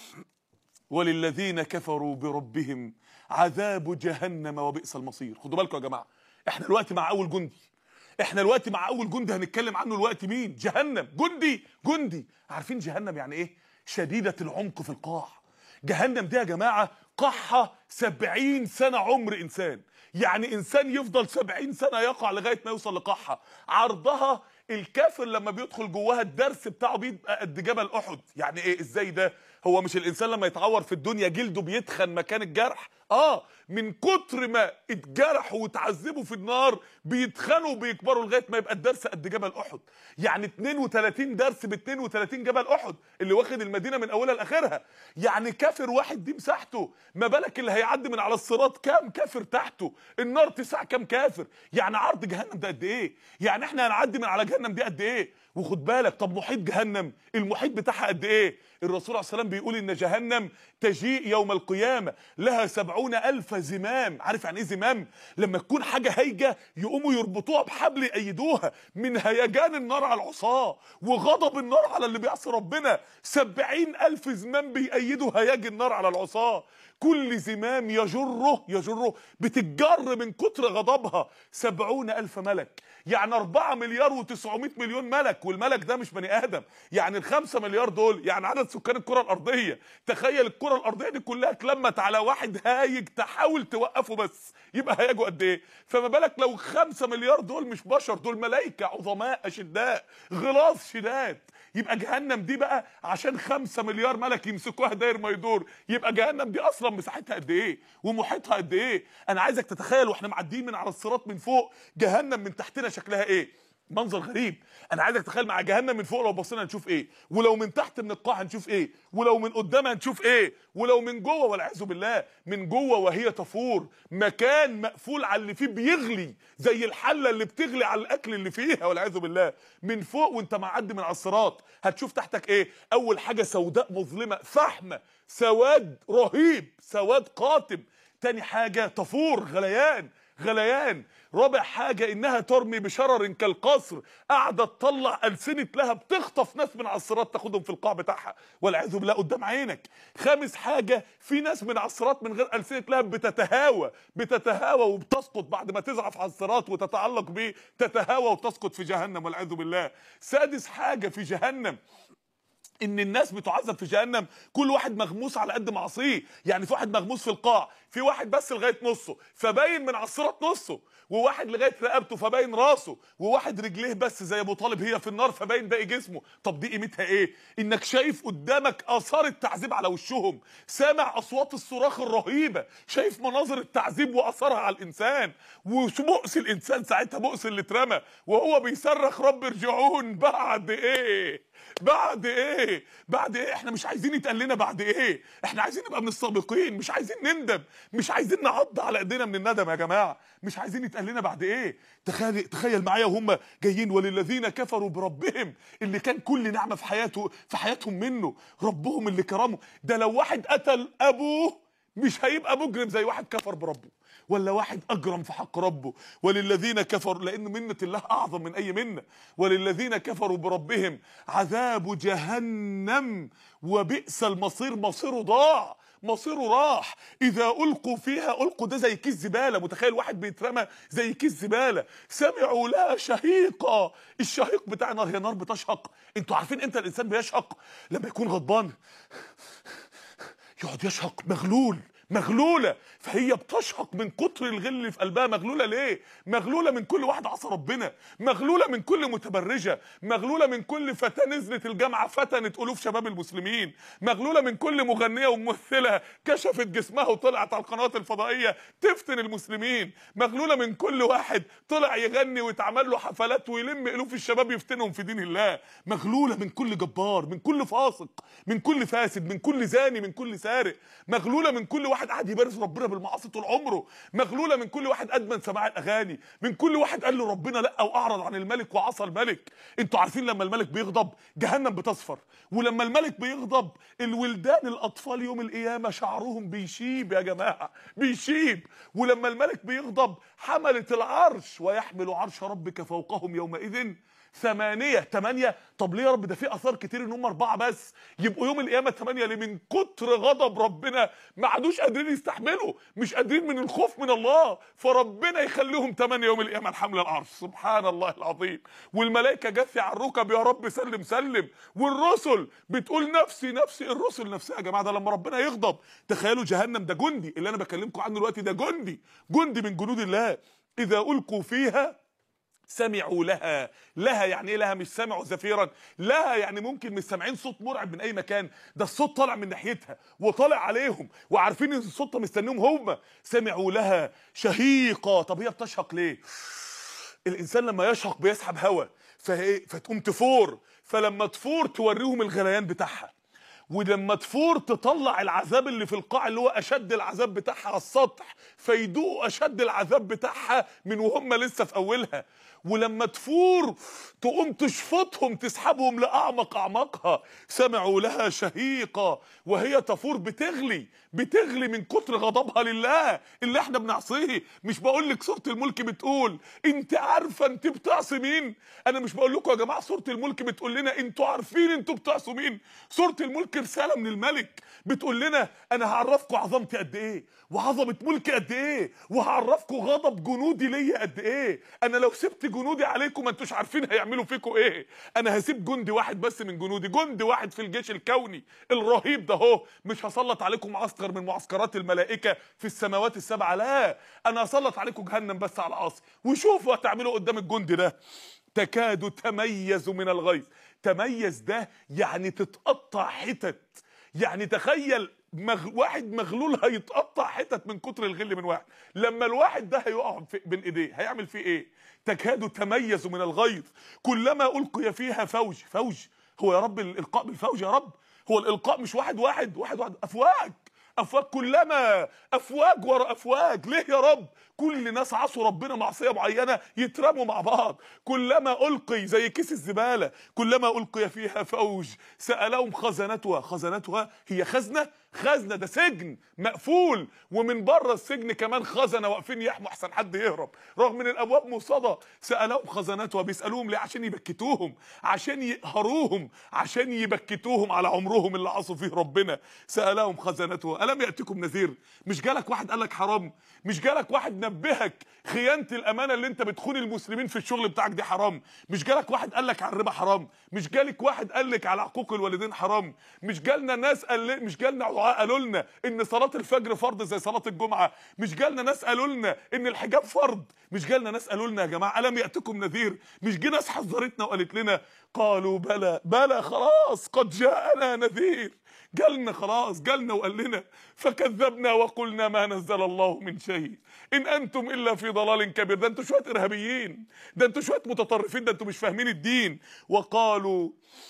وللذين كفروا بربهم عذاب جهنم وبئس المصير خدوا بالكم يا جماعه احنا دلوقتي مع اول جندي احنا دلوقتي مع اول جندي هنتكلم عنه دلوقتي مين جهنم جندي جندي عارفين جهنم يعني ايه شديدة العمق في القاع جهنم دي يا جماعة قاعها سبعين سنة عمر انسان يعني انسان يفضل سبعين سنة يقع لغاية ما يوصل لقاعها عرضها الكافر لما بيدخل جواها الدرس بتاعه بيبقى قد جبل احد يعني ايه ازاي ده هو مش الانسان لما يتعور في الدنيا جلده بيتخن مكان الجرح اه من كتر ما اتجرحوا وتعذبوا في النار بيتخنوا وبيكبروا لغايه ما يبقى الدرس قد جبل احد يعني 32 درس ب 32 جبل احد اللي واخد المدينه من اولها لاخرها يعني كافر واحد دي مساحته ما بالك اللي هيعدي من على الصراط كام كافر تحته النار تسع كام كافر يعني عرض جهنم ده قد ايه يعني احنا هنعدي من على جهنم دي قد ايه وخد بالك طب محيط جهنم المحيط بتاعها قد ايه الرسول عليه السلام بيقول ان جهنم تجيء يوم القيامه لها سبعون الف زمام عارف يعني ايه زمام لما تكون حاجه هايجه يقوموا يربطوها بحبل يأيدوها من هيجان النار على العصاه وغضب النار على اللي بيعصي ربنا سبعين الف زمام بيأيدوا هياج النار على العصاه كل زمام يجره يجره بتتجر من كتر غضبها سبعون ألف ملك يعني أربعة مليار وتسعمائة مليون ملك ملك والملك ده مش بني ادم يعني الخمسة مليار دول يعني عدد سكان الكره الارضيه تخيل الكره الارضيه دي كلها اتلمت على واحد هايج تحاول توقفه بس يبقى هيجوا قد ايه فما بالك لو خمسة مليار دول مش بشر دول ملائكه عظماء اشداء غلاظ شداد يبقى جهنم دي بقى عشان خمسة مليار ملك يمسكوها داير ما يدور يبقى جهنم دي اصلا مساحتها قد ايه ومحيطها قد ايه انا عايزك تتخيل واحنا معديين من على الصراط من فوق جهنم من تحتنا شكلها ايه منظر غريب انا عايزك تتخيل مع جهنم من فوق لو بصينا هنشوف ايه ولو من تحت من القاع هنشوف ايه ولو من قدام هنشوف ايه ولو من جوه والعياذ بالله من جوه وهي تفور مكان مقفول على اللي فيه بيغلي زي الحله اللي بتغلي على الاكل اللي فيها والعياذ بالله من فوق وانت معدي من على الصراط هتشوف تحتك ايه اول حاجه سوداء مظلمه فحمه سواد رهيب سواد قاتم تاني حاجه تفور غليان غليان رابع حاجة انها ترمي بشرر كالقصر قاعدة تطلع ألسنة لها بتخطف ناس من على الصراط تاخدهم في القاع بتاعها والعياذ بالله قدام عينك خامس حاجة في ناس من على الصراط من غير ألسنة لها بتتهاوى بتتهاوى وبتسقط بعد ما تزعف على الصراط وتتعلق بيه تتهاوى وتسقط في جهنم والعياذ بالله سادس حاجة في جهنم ان الناس بتعذب في جهنم كل واحد مغموس على قد معصيه يعني في واحد مغموس في القاع في واحد بس لغايه نصه فباين من على الصراط نصه وواحد لغايه رقبته فباين راسه وواحد رجليه بس زي ابو طالب هي في النار فباين باقي جسمه طب دي قيمتها ايه انك شايف قدامك اثار التعذيب على وشهم سامع اصوات الصراخ الرهيبه شايف مناظر التعذيب واثرها على الانسان وبؤس الانسان ساعتها بؤس اللي اترمى وهو بيصرخ رب ارجعون بعد ايه بعد ايه بعد ايه احنا مش عايزين يتقال لنا بعد ايه احنا عايزين نبقى من السابقين مش عايزين نندم مش عايزين نعض على ايدينا من الندم يا جماعه مش عايزين يتقال لنا بعد ايه تخيل تخيل معايا وهم جايين وللذين كفروا بربهم اللي كان كل نعمه في حياته في حياتهم منه ربهم اللي كرمه ده لو واحد قتل ابوه مش هيبقى مجرم زي واحد كفر بربه ولا واحد اجرم في حق ربه وللذين كفروا لان منه الله اعظم من اي منه وللذين كفروا بربهم عذاب جهنم وبئس المصير مصيره ضاع مصيره راح اذا القوا فيها القوا ده زي كيس زباله متخيل واحد بيترمى زي كيس زباله سمعوا لها شهيقا الشهيق بتاع نار هي نار بتشهق انتوا عارفين امتى الانسان بيشهق لما يكون غضبان يقعد يشهق مغلول مغلوله فهي بتشهق من كتر الغل اللي في قلبها مغلوله ليه مغلوله من كل واحد عصى ربنا مغلوله من كل متبرجه مغلوله من كل فتاه نزلت الجامعه فتنت الوف شباب المسلمين مغلوله من كل مغنيه وممثله كشفت جسمها وطلعت على القنوات الفضائيه تفتن المسلمين مغلوله من كل واحد طلع يغني ويتعمل له حفلات ويلم الوف الشباب يفتنهم في دين الله مغلوله من كل جبار من كل فاسق من كل فاسد من كل زاني من كل سارق مغلوله من كل واحد قاعد يبارز ربنا بالمعاصي طول عمره مغلوله من كل واحد ادمن سماع الاغاني من كل واحد قال له ربنا لا واعرض عن الملك وعصى الملك انتوا عارفين لما الملك بيغضب جهنم بتصفر ولما الملك بيغضب الولدان الاطفال يوم القيامه شعرهم بيشيب يا جماعه بيشيب ولما الملك بيغضب حمله العرش ويحمل عرش ربك فوقهم يومئذ ثمانية تمانية طب ليه يا رب ده في اثار كتير ان هم اربعة بس يبقوا يوم القيامة تمانية ليه من كتر غضب ربنا ما عادوش قادرين يستحملوا مش قادرين من الخوف من الله فربنا يخليهم تمانية يوم القيامة الحمل العرش سبحان الله العظيم والملائكة جاثية على الركب يا رب سلم سلم والرسل بتقول نفسي نفسي الرسل نفسها يا جماعة ده لما ربنا يغضب تخيلوا جهنم ده جندي اللي انا بكلمكم عنه دلوقتي ده جندي جندي من جنود الله اذا القوا فيها سمعوا لها لها يعني ايه لها مش سمعوا زفيرا لها يعني ممكن مش سامعين صوت مرعب من اي مكان ده الصوت طالع من ناحيتها وطالع عليهم وعارفين ان الصوت ده مستنيهم هم سمعوا لها شهيقه طب هي بتشهق ليه الانسان لما يشهق بيسحب هواء فايه فتقوم تفور فلما تفور توريهم الغليان بتاعها ولما تفور تطلع العذاب اللي في القاع اللي هو اشد العذاب بتاعها على السطح فيدوقوا اشد العذاب بتاعها من وهم لسه في اولها ولما تفور تقوم تشفطهم تسحبهم لاعمق اعماقها سمعوا لها شهيقه وهي تفور بتغلي بتغلي من كتر غضبها لله اللي احنا بنعصيه مش بقول لك سوره الملك بتقول انت عارفه انت بتعصي مين انا مش بقول لكم يا جماعه سوره الملك بتقول لنا انتوا عارفين انتوا بتعصوا مين سوره الملك رساله من الملك بتقول لنا انا هعرفكم عظمتي قد ايه وعظمه ملكي قد ايه وهعرفكم غضب جنودي ليا قد ايه انا لو سبت جنودي عليكم ما انتوش عارفين هيعملوا فيكم ايه انا هسيب جندي واحد بس من جنودي جندي واحد في الجيش الكوني الرهيب ده اهو مش هسلط عليكم معسكر من معسكرات الملائكه في السماوات السبعه لا انا هسلط عليكم جهنم بس على العاصي وشوفوا هتعملوا قدام الجندي ده تكاد تميز من الغيظ تميز ده يعني تتقطع حتت يعني تخيل مغ... واحد مغلول هيتقطع حتت من كتر الغل من واحد لما الواحد ده هيقع في... بين ايديه هيعمل فيه ايه تكاد تميز من الغيظ كلما القي فيها فوج فوج هو يا رب الالقاء بالفوج يا رب هو الالقاء مش واحد واحد واحد واحد افواج افواج كلما افواج ورا افواج ليه يا رب كل ناس عصوا ربنا معصيه معينه يترموا مع بعض كلما القي زي كيس الزباله كلما القي فيها فوج سالهم خزنتها خزنتها هي خزنه خزنه ده سجن مقفول ومن بره السجن كمان خزنه واقفين يحموا احسن حد يهرب رغم ان الابواب موصده سالهم خزنتها بيسالوهم ليه عشان يبكتوهم عشان يقهروهم عشان يبكتوهم على عمرهم اللي عصوا فيه ربنا سالهم خزنتها الم ياتكم نذير مش جالك واحد قال لك حرام مش جالك واحد نبهك خيانه الامانه اللي انت بتخون المسلمين في الشغل بتاعك دي حرام مش جالك واحد قال لك على الربا حرام مش جالك واحد قال لك على حقوق الوالدين حرام مش جالنا ناس قال مش جالنا دعاء قالوا لنا ان صلاه الفجر فرض زي صلاه الجمعه مش جالنا ناس قالوا لنا ان الحجاب فرض مش جالنا ناس قالوا لنا يا جماعه الم ياتكم نذير مش جه ناس حذرتنا وقالت لنا قالوا بلى بلى خلاص قد جاءنا نذير جالنا خلاص جالنا وقال لنا فكذبنا وقلنا ما نزل الله من شيء ان انتم الا في ضلال كبير ده انتوا شويه ارهابيين ده انتوا شويه متطرفين ده انتوا مش فاهمين الدين وقالوا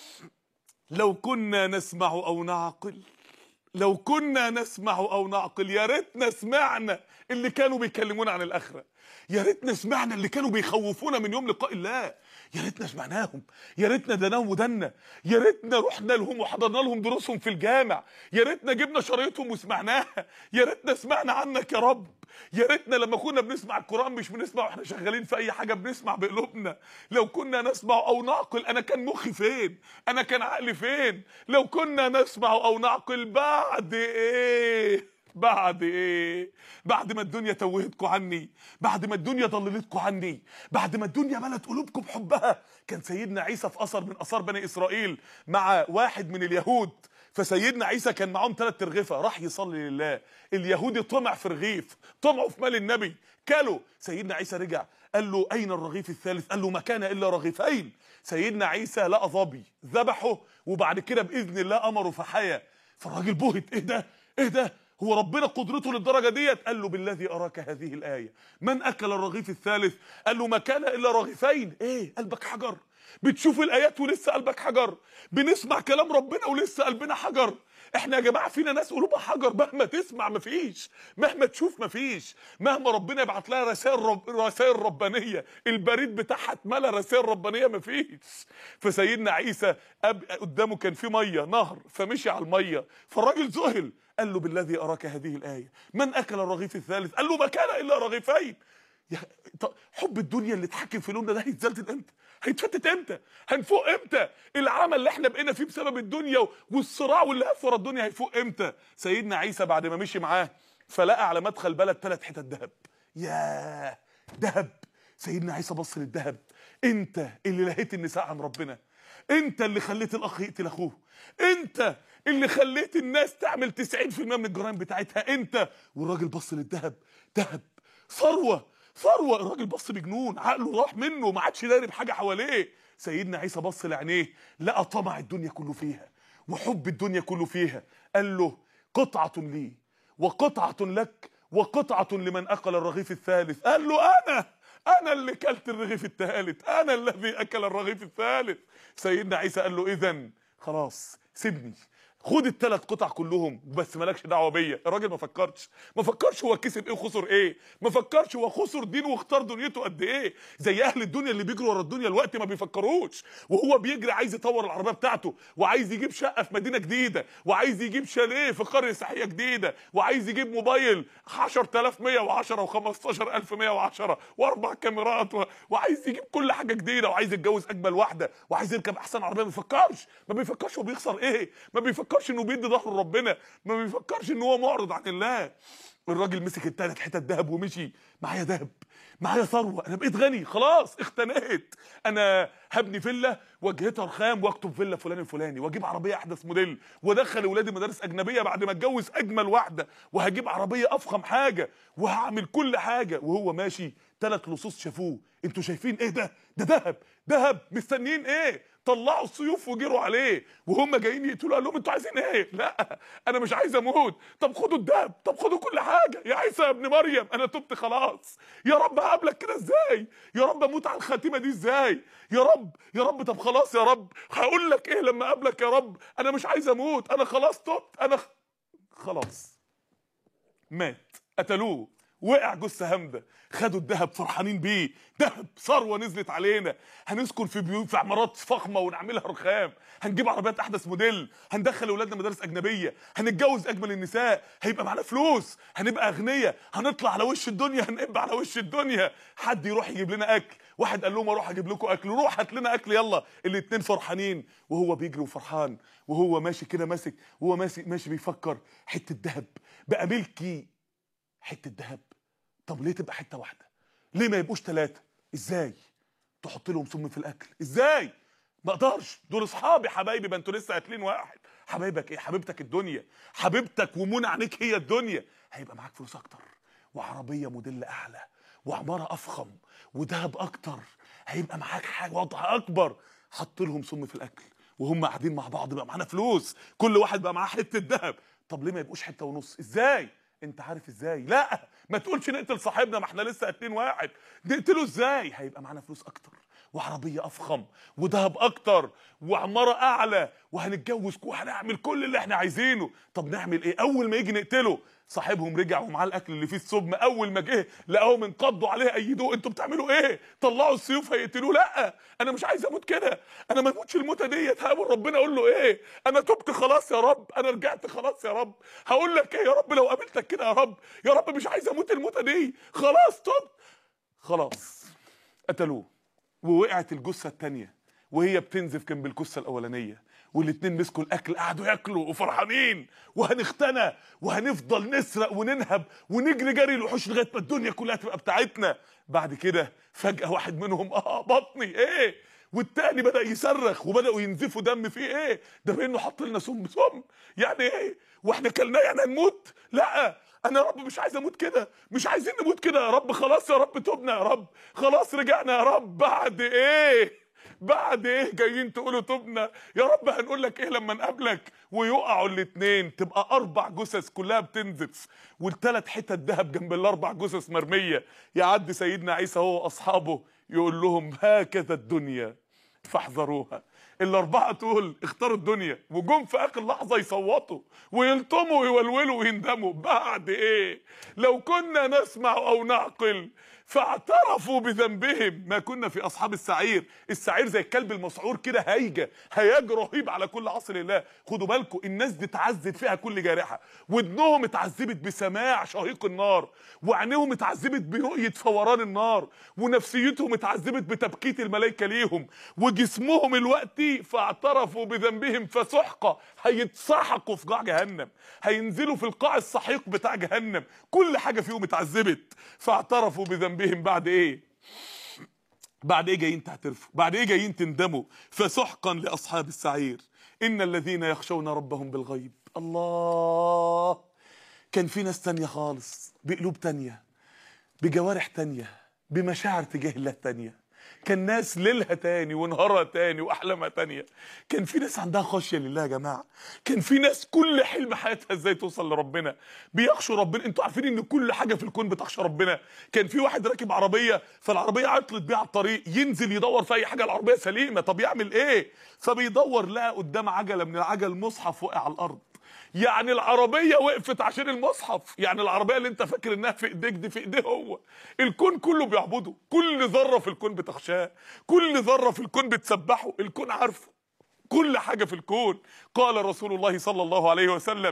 لو كنا نسمع او نعقل لو كنا نسمع او نعقل يا ريتنا سمعنا اللي كانوا بيكلمونا عن الاخره يا ريتنا سمعنا اللي كانوا بيخوفونا من يوم لقاء الله يا ريتنا سمعناهم يا ريتنا دناهم ودنا يا ريتنا رحنا لهم وحضرنا لهم دروسهم في الجامع يا ريتنا جبنا شرايطهم وسمعناها يا ريتنا سمعنا عنك يا رب يا ريتنا لما كنا بنسمع القران مش بنسمع واحنا شغالين في اي حاجه بنسمع بقلوبنا لو كنا نسمع او نعقل انا كان مخي فين انا كان عقلي فين لو كنا نسمع او نعقل بعد ايه بعد ايه بعد ما الدنيا توهتكم عني بعد ما الدنيا ضللتكم عني بعد ما الدنيا ملت قلوبكم بحبها كان سيدنا عيسى في اثر من اثار بني اسرائيل مع واحد من اليهود فسيدنا عيسى كان معاهم ثلاث ترغيفه راح يصلي لله اليهودي طمع في رغيف طمعوا في مال النبي كلوا سيدنا عيسى رجع قال له اين الرغيف الثالث قال له ما كان الا رغيفين سيدنا عيسى لقى ظبي ذبحه وبعد كده باذن الله امره فحيا فالراجل بهت ايه ده ايه ده هو ربنا قدرته للدرجه ديت قال له بالذي اراك هذه الايه من اكل الرغيف الثالث قال له ما كان الا رغيفين ايه قلبك حجر بتشوف الايات ولسه قلبك حجر بنسمع كلام ربنا ولسه قلبنا حجر احنا يا جماعه فينا ناس قلوبها حجر مهما تسمع مفيش مهما تشوف مفيش مهما ربنا يبعت لها رسائل رب رسائل ربانيه البريد بتاعها اتملى رسائل ربانيه مفيش فسيدنا عيسى أب... قدامه كان في ميه نهر فمشي على الميه فالراجل ذهل قال له بالذي اراك هذه الايه من اكل الرغيف الثالث قال له ما كان الا رغيفين يا حب الدنيا اللي اتحكم في لوننا ده هيتزلزل امتى هيتفتت امتى هنفوق امتى العمل اللي احنا بقينا فيه بسبب الدنيا والصراع واللي هف ورا الدنيا هيفوق امتى سيدنا عيسى بعد ما مشي معاه فلقى على مدخل بلد ثلاث حتت ذهب ياه ذهب سيدنا عيسى بص للذهب انت اللي لهيت النساء عن ربنا انت اللي خليت الاخ يقتل اخوه انت اللي خليت الناس تعمل 90% من الجرائم بتاعتها انت والراجل بص للذهب ذهب ثروه ثروه الراجل بص بجنون عقله راح منه ما عادش داري بحاجه حواليه سيدنا عيسى بص لعينيه لقى طمع الدنيا كله فيها وحب الدنيا كله فيها قال له قطعه لي وقطعه لك وقطعه لمن اكل الرغيف الثالث قال له انا انا اللي كلت الرغيف الثالث انا الذي اكل الرغيف الثالث سيدنا عيسى قال له اذا خلاص سيبني خد الثلاث قطع كلهم بس مالكش دعوه بيا الراجل ما فكرش ما فكرش هو كسب ايه وخسر ايه ما فكرش هو خسر دينه واختار دنيته قد ايه زي اهل الدنيا اللي بيجروا ورا الدنيا الوقت ما بيفكروش وهو بيجري عايز يطور العربيه بتاعته وعايز يجيب شقه في مدينه جديده وعايز يجيب شاليه في قريه سياحيه جديده وعايز يجيب موبايل 10110 و15110 واربع كاميرات و... وعايز يجيب كل حاجه جديده وعايز يتجوز اجمل واحده وعايز يركب احسن عربيه ما بيفكرش ما بيفكرش هو بيخسر ايه ما بيفكرش بيفكرش انه بيدي ظهره لربنا ما بيفكرش ان هو معرض عن الله الراجل مسك التلات حتت ذهب ومشي معايا ذهب معايا ثروه انا بقيت غني خلاص اختنقت انا هبني فيلا واجهتها رخام واكتب فيلا فلان الفلاني واجيب عربيه احدث موديل وادخل اولادي مدارس اجنبيه بعد ما اتجوز اجمل واحده وهجيب عربيه افخم حاجه وهعمل كل حاجه وهو ماشي ثلاث لصوص شافوه انتوا شايفين ايه ده ده ذهب ذهب مستنيين ايه طلعوا السيوف وجروا عليه وهم جايين يقتلوا قال لهم انتوا عايزين ايه لا انا مش عايز اموت طب خدوا الدهب طب خدوا كل حاجه يا عيسى يا ابن مريم انا تبت خلاص يا رب هقابلك كده ازاي يا رب اموت على الخاتمه دي ازاي يا رب يا رب طب خلاص يا رب هقول لك ايه لما اقابلك يا رب انا مش عايز اموت انا خلاص تبت انا خ... خلاص مات قتلوه وقع جثه همده خدوا الذهب فرحانين بيه ذهب ثروه نزلت علينا هنسكن في بيوت في عمارات فخمه ونعملها رخام هنجيب عربيات احدث موديل هندخل اولادنا مدارس اجنبيه هنتجوز اجمل النساء هيبقى معانا فلوس هنبقى اغنياء هنطلع على وش الدنيا هنقب على وش الدنيا حد يروح يجيب لنا اكل واحد قال لهم اروح اجيب لكم اكل روح هات لنا اكل يلا الاتنين فرحانين وهو بيجري وفرحان وهو ماشي كده ماسك وهو ماشي ماشي بيفكر حته ذهب بقى ملكي حته ذهب طب ليه تبقى حته واحده ليه ما يبقوش ثلاثه ازاي تحط لهم سم في الاكل ازاي ما اقدرش دول اصحابي حبايبي ما انتوا لسه قاتلين واحد حبايبك ايه حبيبتك الدنيا حبيبتك ومنى عينيك هي الدنيا هيبقى معاك فلوس اكتر وعربيه موديل اعلى وعماره افخم وذهب اكتر هيبقى معاك حاجه وضع اكبر حط لهم سم في الاكل وهم قاعدين مع بعض بقى معانا فلوس كل واحد بقى معاه حته ذهب طب ليه ما يبقوش حته ونص ازاي انت عارف ازاي لا ما تقولش نقتل صاحبنا ما احنا لسه قاتلين واحد نقتله ازاي هيبقى معانا فلوس اكتر وعربيه افخم وذهب اكتر وعماره اعلى وهنتجوز وهنعمل كل اللي احنا عايزينه طب نعمل ايه اول ما يجي نقتله صاحبهم رجع ومعاه الاكل اللي فيه السم اول ما جه لقاهم انقضوا عليه ايدوه انتوا بتعملوا ايه طلعوا السيوف هيقتلوه لا انا مش عايز اموت كده انا ما اموتش الموتة ديت هقابل ربنا اقول له ايه انا تبت خلاص يا رب انا رجعت خلاص يا رب هقول لك ايه يا رب لو قابلتك كده يا رب يا رب مش عايز اموت الموتة دي خلاص تبت خلاص قتلوه ووقعت الجثه الثانيه وهي بتنزف جنب الجثه الاولانيه والاتنين مسكوا الاكل قعدوا ياكلوا وفرحانين وهنختنى وهنفضل نسرق وننهب ونجري جري الوحوش لغايه ما الدنيا كلها تبقى بتاعتنا بعد كده فجاه واحد منهم اه بطني ايه والتاني بدا يصرخ وبداوا ينزفوا دم فيه ايه ده بانه حط لنا سم سم يعني ايه واحنا كلناه يعني هنموت لا انا يا رب مش عايز اموت كده مش عايزين نموت كده يا رب خلاص يا رب تبنا يا رب خلاص رجعنا يا رب بعد ايه بعد ايه جايين تقولوا تبنا يا رب هنقول لك ايه لما نقابلك ويقعوا الاتنين تبقى اربع جثث كلها بتنزف والثلاث حتت ذهب جنب الاربع جثث مرميه يعدي سيدنا عيسى هو واصحابه يقول لهم هكذا الدنيا فاحذروها الاربعه دول اختاروا الدنيا وجم في اخر لحظه يصوتوا ويلطموا ويولولوا ويندموا بعد ايه لو كنا نسمع او نعقل فاعترفوا بذنبهم ما كنا في اصحاب السعير السعير زي الكلب المسعور كده هيجه هياج رهيب على كل عصر الله خدوا بالكم الناس دي اتعذب فيها كل جارحه ودنهم اتعذبت بسماع شهيق النار وعينيهم اتعذبت برؤيه فوران النار ونفسيتهم اتعذبت بتبكيت الملائكه ليهم وجسمهم الوقتي فاعترفوا بذنبهم فسحقه هيتسحقوا في قاع جهنم هينزلوا في القاع السحيق بتاع جهنم كل حاجه فيهم اتعذبت فاعترفوا بذنبهم بعد ايه بعد ايه جايين تعترفوا بعد ايه جايين تندموا فسحقا لاصحاب السعير ان الذين يخشون ربهم بالغيب الله كان في ناس تانية خالص بقلوب تانية بجوارح تانية بمشاعر تجاه الله تانية كان ناس ليلها تاني ونهارها تاني واحلامها تانية كان في ناس عندها خشيه لله يا جماعه كان في ناس كل حلم حياتها ازاي توصل لربنا بيخشوا ربنا انتوا عارفين ان كل حاجه في الكون بتخشى ربنا كان في واحد راكب عربيه فالعربيه عطلت بيها على الطريق ينزل يدور في اي حاجه العربيه سليمه طب يعمل ايه فبيدور لقى قدام عجله من العجل مصحف وقع على الارض يعني العربيه وقفت عشان المصحف يعني العربيه اللي انت فاكر انها في ايديك دي في ايديه هو الكون كله بيعبده كل ذره في الكون بتخشاه كل ذره في الكون بتسبحه الكون عارفه كل حاجه في الكون قال رسول الله صلى الله عليه وسلم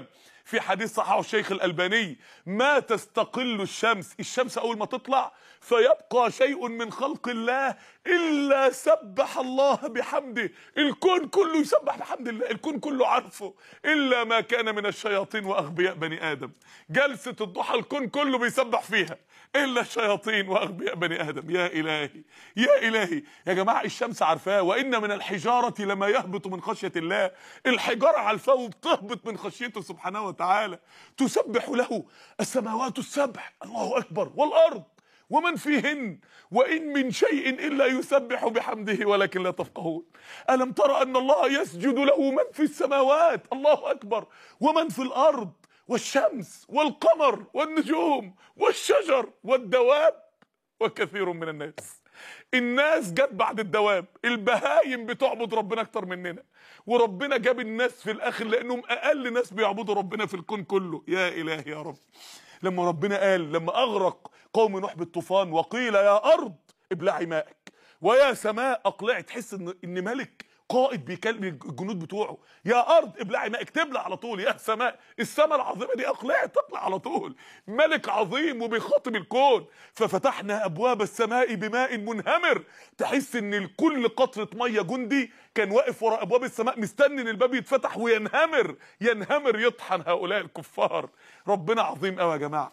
في حديث صححه الشيخ الألباني ما تستقل الشمس الشمس أول ما تطلع فيبقى شيء من خلق الله إلا سبح الله بحمده الكون كله يسبح بحمد الله الكون كله عارفه إلا ما كان من الشياطين وأغبياء بني آدم جلسة الضحى الكون كله بيسبح فيها إلا الشياطين وأغبياء بني آدم يا إلهي يا إلهي يا جماعة الشمس عارفاه وإن من الحجارة لما يهبط من خشية الله الحجارة عارفاه وبتهبط من خشيته سبحانه وتعالى تسبح له السماوات السبع الله أكبر والأرض ومن فيهن وإن من شيء إلا يسبح بحمده ولكن لا تفقهون ألم ترى أن الله يسجد له من في السماوات الله أكبر ومن في الأرض والشمس والقمر والنجوم والشجر والدواب وكثير من الناس الناس جت بعد الدواب البهايم بتعبد ربنا اكتر مننا وربنا جاب الناس في الاخر لانهم اقل ناس بيعبدوا ربنا في الكون كله يا الهي يا رب لما ربنا قال لما اغرق قوم نوح بالطوفان وقيل يا ارض ابلعي ماءك ويا سماء اقلعي تحس ان ان ملك قائد بيكلم الجنود بتوعه يا ارض ابلعي ماءك تبلع على طول يا سماء السماء العظيمه دي اقلعي تطلع على طول ملك عظيم وبيخاطب الكون ففتحنا ابواب السماء بماء منهمر تحس ان الكل قطره ميه جندي كان واقف ورا ابواب السماء مستني ان الباب يتفتح وينهمر ينهمر يطحن هؤلاء الكفار ربنا عظيم قوي يا جماعه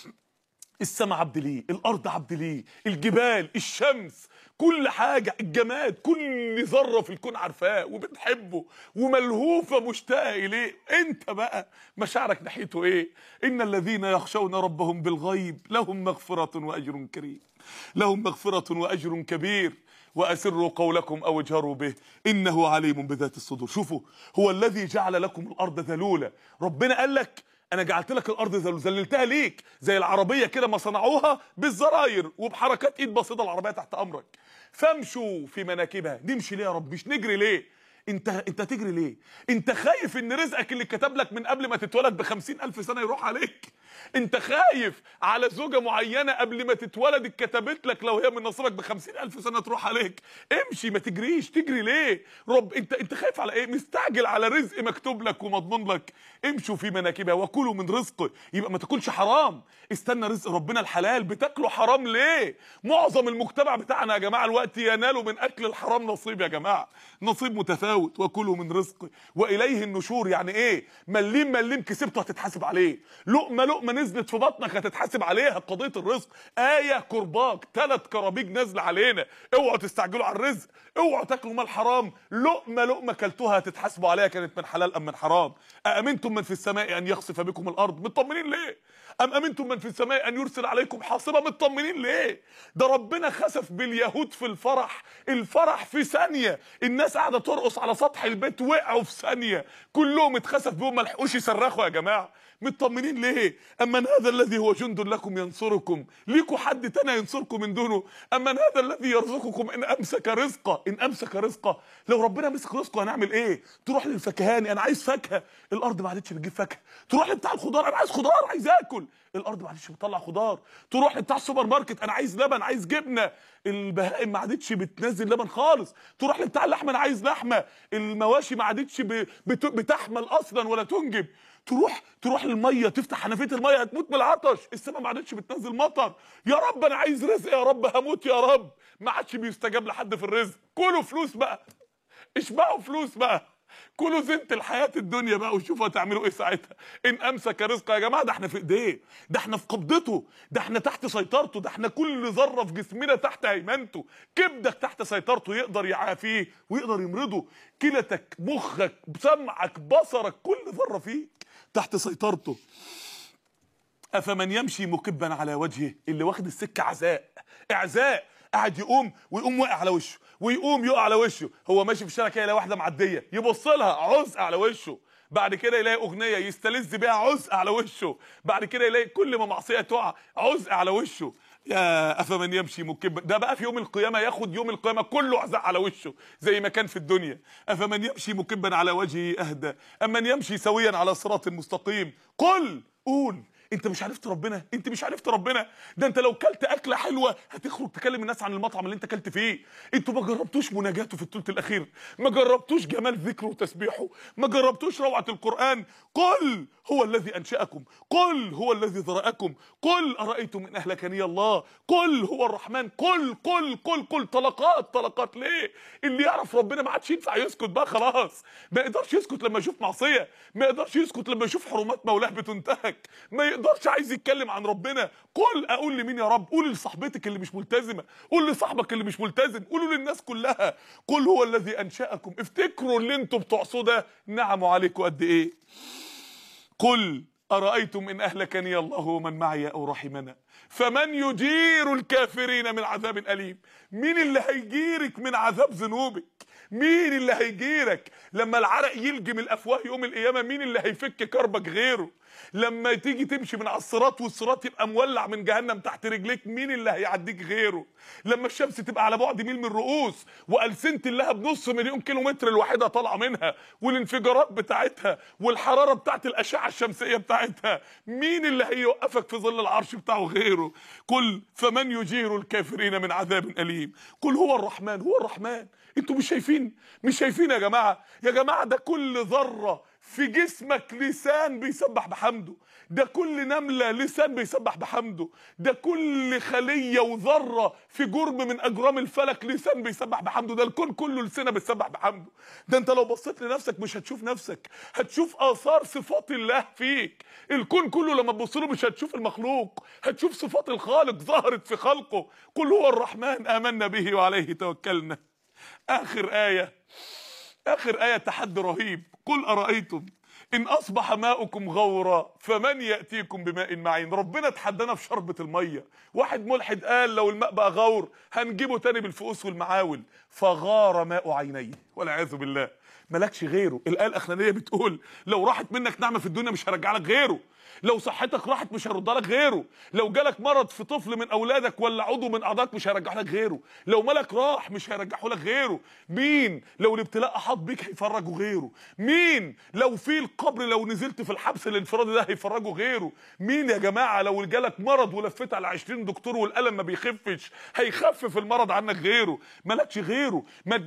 السماء عبد ليه الارض عبد ليه الجبال الشمس كل حاجة الجماد كل ذرة في الكون عارفاه وبتحبه وملهوفة مشتاقة إليه أنت بقى مشاعرك ناحيته إيه إن الذين يخشون ربهم بالغيب لهم مغفرة وأجر كريم لهم مغفرة وأجر كبير وأسروا قولكم أو اجهروا به إنه عليم بذات الصدور شوفوا هو الذي جعل لكم الأرض ذلولة ربنا قال لك انا جعلت لك الارض ذلول ذللتها ليك زي العربيه كده ما صنعوها بالزراير وبحركات ايد بسيطه العربيه تحت امرك فامشوا في مناكبها نمشي ليه يا رب مش نجري ليه انت انت تجري ليه انت خايف ان رزقك اللي كتب لك من قبل ما تتولد بخمسين الف سنه يروح عليك انت خايف على زوجة معينة قبل ما تتولد اتكتبت لك لو هي من نصيبك بخمسين ألف سنة تروح عليك امشي ما تجريش تجري ليه رب انت انت خايف على ايه مستعجل على رزق مكتوب لك ومضمون لك امشوا في مناكبها وكلوا من رزقه يبقى ما تاكلش حرام استنى رزق ربنا الحلال بتاكلوا حرام ليه معظم المجتمع بتاعنا يا جماعة الوقت ينالوا من اكل الحرام نصيب يا جماعة نصيب متفاوت وكلوا من رزقه واليه النشور يعني ايه مليم مليم كسبته هتتحاسب عليه لقمة لقمة نزلت في بطنك هتتحاسب عليها قضيه الرزق ايه كرباك ثلاث كرابيج نازله علينا اوعوا تستعجلوا على الرزق اوعوا تاكلوا مال حرام لقمه لقمه كلتوها هتتحاسبوا عليها كانت من حلال ام من حرام أأمنتم من في السماء ان يخسف بكم الارض مطمنين ليه ام امنتم من في السماء ان يرسل عليكم حاصبا مطمنين ليه ده ربنا خسف باليهود في الفرح الفرح في ثانيه الناس قاعده ترقص على سطح البيت وقعوا في ثانيه كلهم اتخسف بهم ما لحقوش يصرخوا يا جماعه مطمنين ليه اما هذا الذي هو جند لكم ينصركم ليكوا حد تاني ينصركم من دونه اما هذا الذي يرزقكم ان امسك رزقه ان امسك رزقه لو ربنا مسك رزقه هنعمل ايه تروح للفكهاني انا عايز فاكهه الارض ما عادتش بتجيب فاكهه تروح لبتاع الخضار انا عايز خضار عايز اكل الارض ما عادتش بتطلع خضار تروح لبتاع السوبر ماركت انا عايز لبن عايز جبنه البهائم ما عادتش بتنزل لبن خالص تروح لبتاع اللحمه انا عايز لحمه المواشي ما عادتش ب- بت- بتحمل اصلا ولا تنجب تروح تروح للميه تفتح حنفيه الميه هتموت من العطش السماء ما عادتش بتنزل مطر يا رب انا عايز رزق يا رب هموت يا رب ما عادش بيستجاب لحد في الرزق كلوا فلوس بقى اشبعوا فلوس بقى كلوا زينة الحياة الدنيا بقى وشوفوا هتعملوا ايه ساعتها ان امسك رزقه يا جماعة ده احنا في ايديه ده احنا في قبضته ده احنا تحت سيطرته ده احنا كل ذرة في جسمنا تحت هيمنته كبدك تحت سيطرته يقدر يعافيه ويقدر يمرضه كلتك مخك سمعك بصرك كل ذرة فيك تحت سيطرته افمن يمشي مكبا على وجهه اللي واخد السكه عزاء اعزاء قاعد يقوم ويقوم واقع على وشه ويقوم يقع على وشه هو ماشي في الشارع كده يلاقي واحده معديه يبص لها عزق على وشه بعد كده يلاقي اغنيه يستلذ بيها عزق على وشه بعد كده يلاقي كل ما معصيه تقع عزق على وشه يا افمن يمشي مكبا ده بقى في يوم القيامه ياخد يوم القيامه كله عزاء على وشه زي ما كان في الدنيا افمن يمشي مكبا على وجهه اهدى امن يمشي سويا على صراط مستقيم قل قول انت مش عرفت ربنا انت مش عرفت ربنا ده انت لو كلت اكله حلوه هتخرج تكلم الناس عن المطعم اللي انت كلت فيه انتوا ما جربتوش مناجاته في الثلث الاخير ما جربتوش جمال ذكره وتسبيحه ما جربتوش روعه القران قل هو الذي انشاكم قل هو الذي ذرأكم قل ارايتم ان اهلكني الله قل هو الرحمن قل قل قل قل طلقات طلقات ليه اللي يعرف ربنا ما عادش ينفع يسكت بقى خلاص ما يقدرش يسكت لما يشوف معصيه ما يقدرش يسكت لما يشوف حرمات مولاه بتنتهك ما يقدرش عايز يتكلم عن ربنا قل اقول لمين يا رب قول لصاحبتك اللي مش ملتزمه قول لصاحبك اللي مش ملتزم قولوا للناس كلها قل هو الذي انشاكم افتكروا اللي انتوا بتعصوا ده نعموا عليكم قد ايه قل أرأيتم إن أهلكني الله ومن معي أو رحمنا فمن يجير الكافرين من عذاب أليم مين اللي هيجيرك من عذاب ذنوبك مين اللي هيجيرك لما العرق يلجم الافواه يوم القيامه مين اللي هيفك كربك غيره لما تيجي تمشي من على الصراط والصراط يبقى مولع من جهنم تحت رجليك مين اللي هيعديك غيره لما الشمس تبقى على بعد ميل من الرؤوس والسنه الله بنص مليون كيلو متر الواحده طالعه منها والانفجارات بتاعتها والحراره بتاعت الاشعه الشمسيه بتاعتها مين اللي هيوقفك في ظل العرش بتاعه غيره قل فمن يجير الكافرين من عذاب اليم قل هو الرحمن هو الرحمن انتوا مش شايفين مش شايفين يا جماعه يا جماعه ده كل ذره في جسمك لسان بيسبح بحمده ده كل نمله لسان بيسبح بحمده ده كل خليه وذره في جرم من اجرام الفلك لسان بيسبح بحمده ده الكون كله لسانه بيسبح بحمده ده انت لو بصيت لنفسك مش هتشوف نفسك هتشوف اثار صفات الله فيك الكون كله لما تبص له مش هتشوف المخلوق هتشوف صفات الخالق ظهرت في خلقه قل هو الرحمن امنا به وعليه توكلنا اخر ايه اخر ايه تحدي رهيب قل ارايتم ان اصبح ماؤكم غورا فمن ياتيكم بماء معين ربنا تحدانا في شربة الميه واحد ملحد قال لو الماء بقى غور هنجيبه تاني بالفؤوس والمعاول فغار ماء عينيه والعياذ بالله مالكش غيره الايه الاخرانيه بتقول لو راحت منك نعمه في الدنيا مش هرجع لك غيره لو صحتك راحت مش هيرد لك غيره لو جالك مرض في طفل من اولادك ولا عضو من اعضائك مش هيرجع لك غيره لو ملك راح مش هيرجعه لك غيره مين لو الابتلاء احاط بيك هيفرجه غيره مين لو في القبر لو نزلت في الحبس الانفرادي ده هيفرجه غيره مين يا جماعه لو جالك مرض ولفيت على 20 دكتور والالم ما بيخفش هيخفف المرض عنك غيره مالكش غيره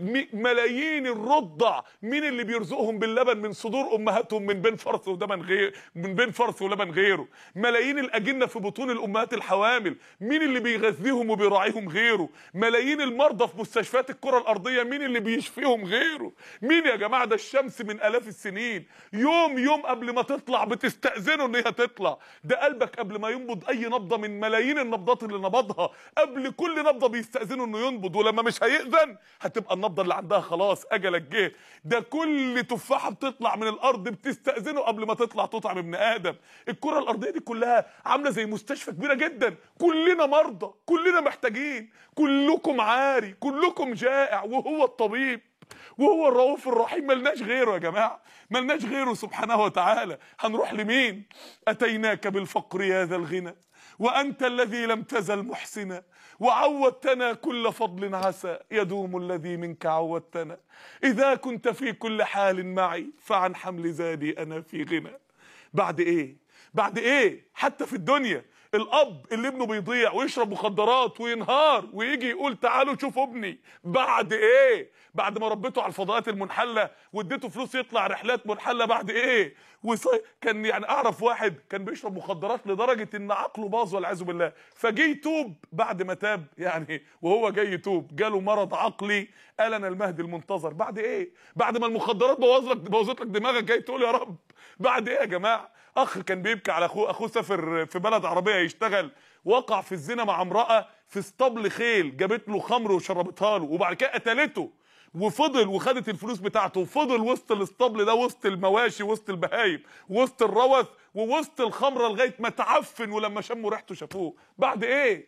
ملايين الرضع مين اللي بيرزقهم باللبن من صدور امهاتهم من بين فرث ودمن غير من بين فرث ولبن غيره ملايين الاجنه في بطون الامهات الحوامل مين اللي بيغذيهم وبيراعيهم غيره ملايين المرضى في مستشفيات الكره الارضيه مين اللي بيشفيهم غيره مين يا جماعه ده الشمس من الاف السنين يوم يوم قبل ما تطلع بتستاذنه ان هي تطلع ده قلبك قبل ما ينبض اي نبضه من ملايين النبضات اللي نبضها قبل كل نبضه بيستاذنه انه ينبض ولما مش هيأذن هتبقى النبضه اللي عندها خلاص اجلك جه ده كل تفاحه بتطلع من الارض بتستاذنه قبل ما تطلع تطعم ابن ادم الكره الارضيه دي كلها عامله زي مستشفى كبيره جدا كلنا مرضى كلنا محتاجين كلكم عاري كلكم جائع وهو الطبيب وهو الرؤوف الرحيم ملناش غيره يا جماعه ملناش غيره سبحانه وتعالى هنروح لمين اتيناك بالفقر يا ذا الغنى وانت الذي لم تزل محسنا وعودتنا كل فضل عسى يدوم الذي منك عودتنا اذا كنت في كل حال معي فعن حمل زادي انا في غنى بعد ايه بعد ايه حتى في الدنيا الاب اللي ابنه بيضيع ويشرب مخدرات وينهار ويجي يقول تعالوا شوفوا ابني بعد ايه بعد ما ربيته على الفضاءات المنحله واديته فلوس يطلع رحلات منحله بعد ايه وص... كان يعني اعرف واحد كان بيشرب مخدرات لدرجه ان عقله باظ والعياذ بالله فجه يتوب بعد ما تاب يعني وهو جاي يتوب جاله مرض عقلي قال انا المهدي المنتظر بعد ايه بعد ما المخدرات بوظ لك بوظت لك دماغك جاي تقول يا رب بعد ايه يا جماعه اخ كان بيبكي على اخوه اخوه سافر في بلد عربيه يشتغل وقع في الزنا مع امراه في اسطبل خيل جابت له خمر وشربتها له وبعد كده قتلته وفضل وخدت الفلوس بتاعته وفضل وسط الاسطبل ده وسط المواشي وسط البهايم وسط الروث ووسط الخمره لغايه ما تعفن ولما شموا ريحته شافوه بعد ايه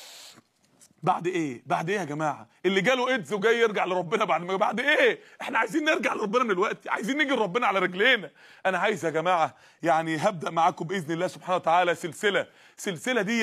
بعد ايه بعد ايه يا جماعه اللي جاله ايدز وجاي يرجع لربنا بعد ما بعد ايه احنا عايزين نرجع لربنا من الوقت عايزين نيجي لربنا على رجلينا انا عايز يا جماعه يعني هبدا معاكم باذن الله سبحانه وتعالى سلسله سلسله ديت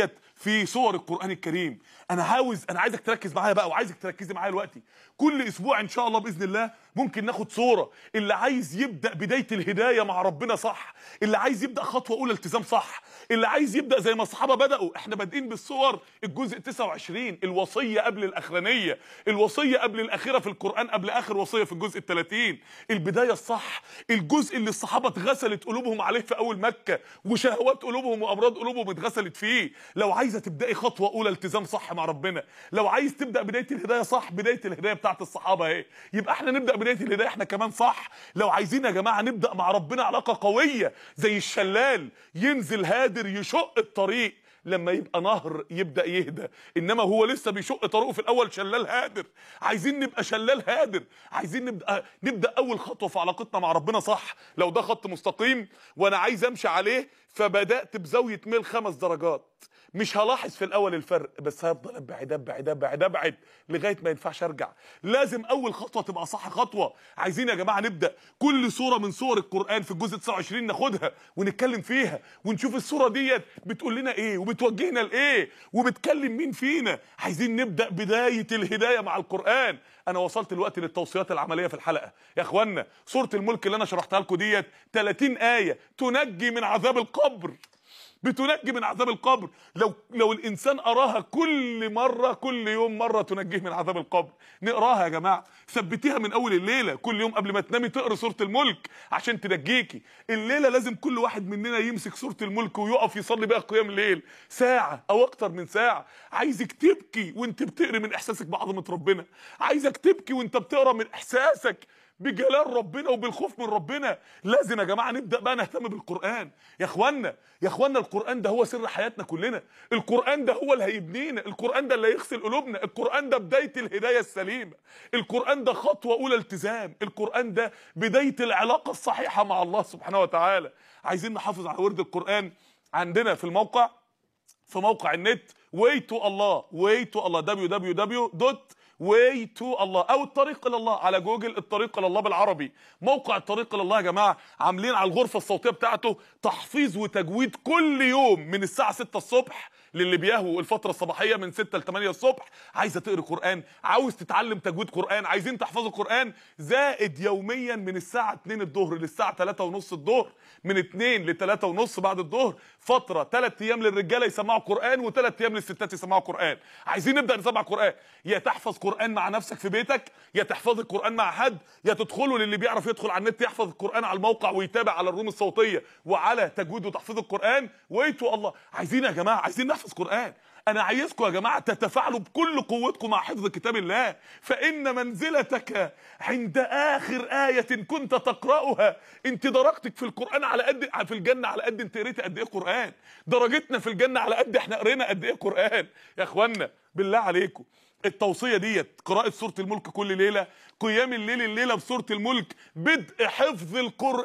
في سور القران الكريم انا عاوز انا عايزك تركز معايا بقى وعايزك تركزي معايا دلوقتي كل اسبوع ان شاء الله باذن الله ممكن ناخد صوره اللي عايز يبدا بدايه الهدايه مع ربنا صح اللي عايز يبدا خطوه اولى التزام صح اللي عايز يبدا زي ما الصحابه بداوا احنا بادئين بالصور الجزء 29 الوصيه قبل الاخرانيه الوصيه قبل الاخيره في القران قبل اخر وصيه في الجزء ال 30 البدايه الصح الجزء اللي الصحابه اتغسلت قلوبهم عليه في اول مكه وشهوات قلوبهم وامراض قلوبهم اتغسلت فيه لو عايزه تبداي خطوه اولى التزام صح مع ربنا لو عايز تبدا بدايه الهدايه صح بدايه الهدايه بتاعت الصحابه اهي يبقى احنا نبدا بدايه الهدايه احنا كمان صح لو عايزين يا جماعه نبدا مع ربنا علاقه قويه زي الشلال ينزل هادر يشق الطريق لما يبقى نهر يبدا يهدى انما هو لسه بيشق طريقه في الاول شلال هادر عايزين نبقى شلال هادر عايزين نبدا نبدا اول خطوه في علاقتنا مع ربنا صح لو ده خط مستقيم وانا عايز امشي عليه فبدات بزاويه ميل خمس درجات مش هلاحظ في الاول الفرق بس هفضل ابعد ابعد ابعد ابعد لغايه ما ينفعش ارجع لازم اول خطوه تبقى صح خطوه عايزين يا جماعه نبدا كل سوره من سور القران في الجزء 29 ناخدها ونتكلم فيها ونشوف السوره ديت بتقول لنا ايه وبتوجهنا لايه وبتكلم مين فينا عايزين نبدا بدايه الهدايه مع القران انا وصلت الوقت للتوصيات العمليه في الحلقه يا اخوانا سوره الملك اللي انا شرحتها لكم ديت 30 ايه تنجي من عذاب القبر بتنجي من عذاب القبر لو لو الانسان قراها كل مره كل يوم مره تنجيه من عذاب القبر نقراها يا جماعه ثبتيها من اول الليله كل يوم قبل ما تنامي تقري سوره الملك عشان تنجيكي الليله لازم كل واحد مننا يمسك سوره الملك ويقف يصلي بيها قيام الليل ساعه او اكتر من ساعه عايزك تبكي وانت بتقري من احساسك بعظمه ربنا عايزك تبكي وانت بتقرا من احساسك بجلال ربنا وبالخوف من ربنا لازم يا جماعه نبدا بقى نهتم بالقران يا اخوانا يا اخوانا القران ده هو سر حياتنا كلنا القران ده هو اللي هيبنينا القران ده اللي هيغسل قلوبنا القران ده بدايه الهدايه السليمه القران ده خطوه اولى التزام القران ده بدايه العلاقه الصحيحه مع الله سبحانه وتعالى عايزين نحافظ على ورد القران عندنا في الموقع في موقع النت way to الله way to الله www. واي تو الله او الطريق الى الله على جوجل الطريق الى الله بالعربي موقع الطريق الى الله يا جماعه عاملين على الغرفه الصوتيه بتاعته تحفيظ وتجويد كل يوم من الساعه 6 الصبح للي بيهووا الفتره الصباحيه من 6 ل 8 الصبح عايزه تقري قران عاوز تتعلم تجويد قران عايزين تحفظوا قران زائد يوميا من الساعه 2 الظهر للساعه 3 ونص الظهر من 2 ل 3 ونص بعد الظهر فتره 3 ايام للرجاله يسمعوا قران و3 ايام للستات يسمعوا قران عايزين نبدا نسمع قران يا تحفظ قران مع نفسك في بيتك يا تحفظ القران مع حد يا تدخلوا للي بيعرف يدخل على النت يحفظ القران على الموقع ويتابع على الروم الصوتيه وعلى تجويد وتحفيظ القران ويتوا الله عايزين يا جماعه عايزين نحفظ قران انا عايزكم يا جماعه تتفاعلوا بكل قوتكم مع حفظ كتاب الله فان منزلتك عند اخر ايه كنت تقراها انت درجتك في القران على قد في الجنه على قد انت قريت قد ايه قران درجتنا في الجنه على قد احنا قرينا قد ايه قران يا اخوانا بالله عليكم التوصيه ديت قراءه سوره الملك كل ليله قيام الليل الليله بسوره الملك بدء حفظ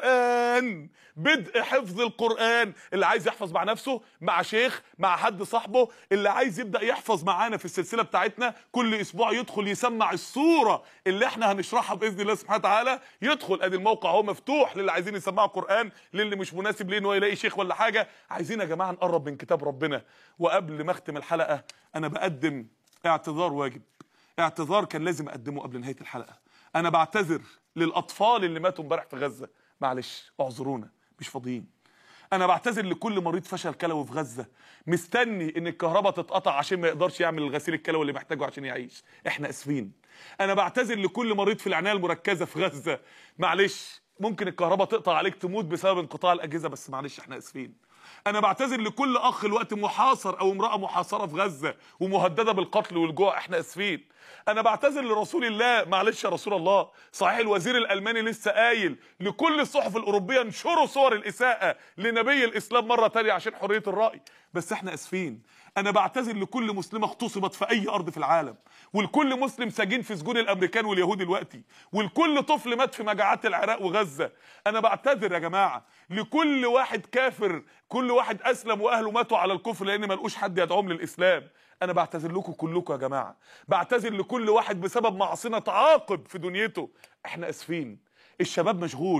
القران بدء حفظ القران اللي عايز يحفظ مع نفسه مع شيخ مع حد صاحبه اللي عايز يبدا يحفظ معانا في السلسله بتاعتنا كل اسبوع يدخل يسمع السوره اللي احنا هنشرحها باذن الله سبحانه وتعالى يدخل ادي الموقع اهو مفتوح للي عايزين يسمعوا قران للي مش مناسب ليه ان هو يلاقي شيخ ولا حاجه عايزين يا جماعه نقرب من كتاب ربنا وقبل ما اختم الحلقه انا بقدم اعتذار واجب اعتذار كان لازم اقدمه قبل نهايه الحلقه انا بعتذر للاطفال اللي ماتوا امبارح في غزه معلش اعذرونا مش فاضيين انا بعتذر لكل مريض فشل كلوي في غزه مستني ان الكهرباء تتقطع عشان ما يقدرش يعمل الغسيل الكلوي اللي محتاجه عشان يعيش احنا اسفين انا بعتذر لكل مريض في العنايه المركزه في غزه معلش ممكن الكهرباء تقطع عليك تموت بسبب انقطاع الاجهزه بس معلش احنا اسفين انا بعتذر لكل اخ الوقت محاصر او امراه محاصره في غزه ومهدده بالقتل والجوع احنا اسفين انا بعتذر لرسول الله معلش يا رسول الله صحيح الوزير الالماني لسه قايل لكل الصحف الاوروبيه انشروا صور الاساءه لنبي الاسلام مره تانية عشان حريه الراي بس احنا اسفين انا بعتذر لكل مسلمه اغتصبت في اي ارض في العالم ولكل مسلم سجين في سجون الامريكان واليهود دلوقتي ولكل طفل مات في مجاعات العراق وغزه انا بعتذر يا جماعه لكل واحد كافر كل واحد اسلم واهله ماتوا على الكفر لان ما لقوش حد يدعوهم للاسلام انا بعتذر لكم كلكم يا جماعه بعتذر لكل واحد بسبب معصيه تعاقب في دنيته احنا اسفين الشباب مشغول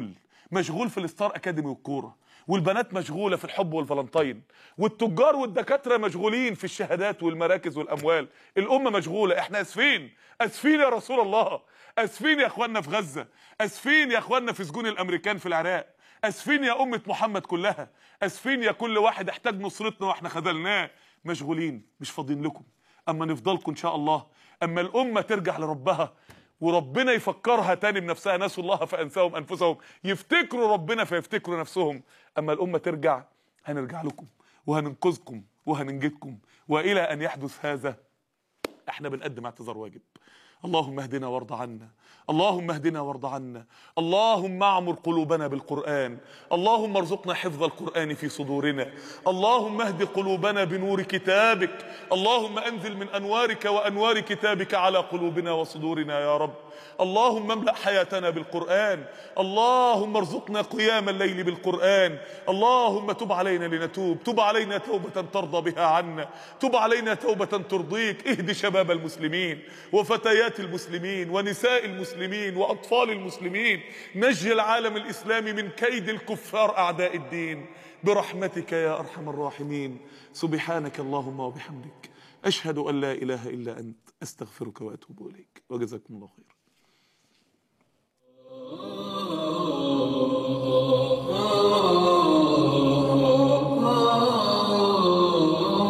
مشغول في الستار اكاديمي والكوره والبنات مشغوله في الحب والفالنتين والتجار والدكاتره مشغولين في الشهادات والمراكز والاموال الامه مشغوله احنا اسفين اسفين يا رسول الله اسفين يا اخواننا في غزه اسفين يا اخواننا في سجون الامريكان في العراق اسفين يا امه محمد كلها اسفين يا كل واحد احتاج نصرتنا واحنا خذلناه مشغولين مش فاضيين لكم اما نفضلكم ان شاء الله اما الامه ترجع لربها وربنا يفكرها تاني بنفسها نسوا الله فانساهم انفسهم يفتكروا ربنا فيفتكروا نفسهم اما الامه ترجع هنرجع لكم وهننقذكم وهننجدكم والى ان يحدث هذا احنا بنقدم اعتذار واجب اللهم اهدنا وارض عنا اللهم اهدنا وارض عنا اللهم اعمر قلوبنا بالقرآن اللهم ارزقنا حفظ القرآن في صدورنا اللهم اهد قلوبنا بنور كتابك اللهم انزل من انوارك وانوار كتابك على قلوبنا وصدورنا يا رب اللهم املأ حياتنا بالقرآن اللهم ارزقنا قيام الليل بالقرآن اللهم تب علينا لنتوب تب علينا توبة ترضى بها عنا تب علينا توبة ترضيك اهد شباب المسلمين وفتيات المسلمين ونساء المسلمين وأطفال المسلمين نجي العالم الإسلامي من كيد الكفار أعداء الدين برحمتك يا أرحم الراحمين سبحانك اللهم وبحمدك أشهد أن لا إله إلا أنت أستغفرك وأتوب إليك وجزاكم الله خيرا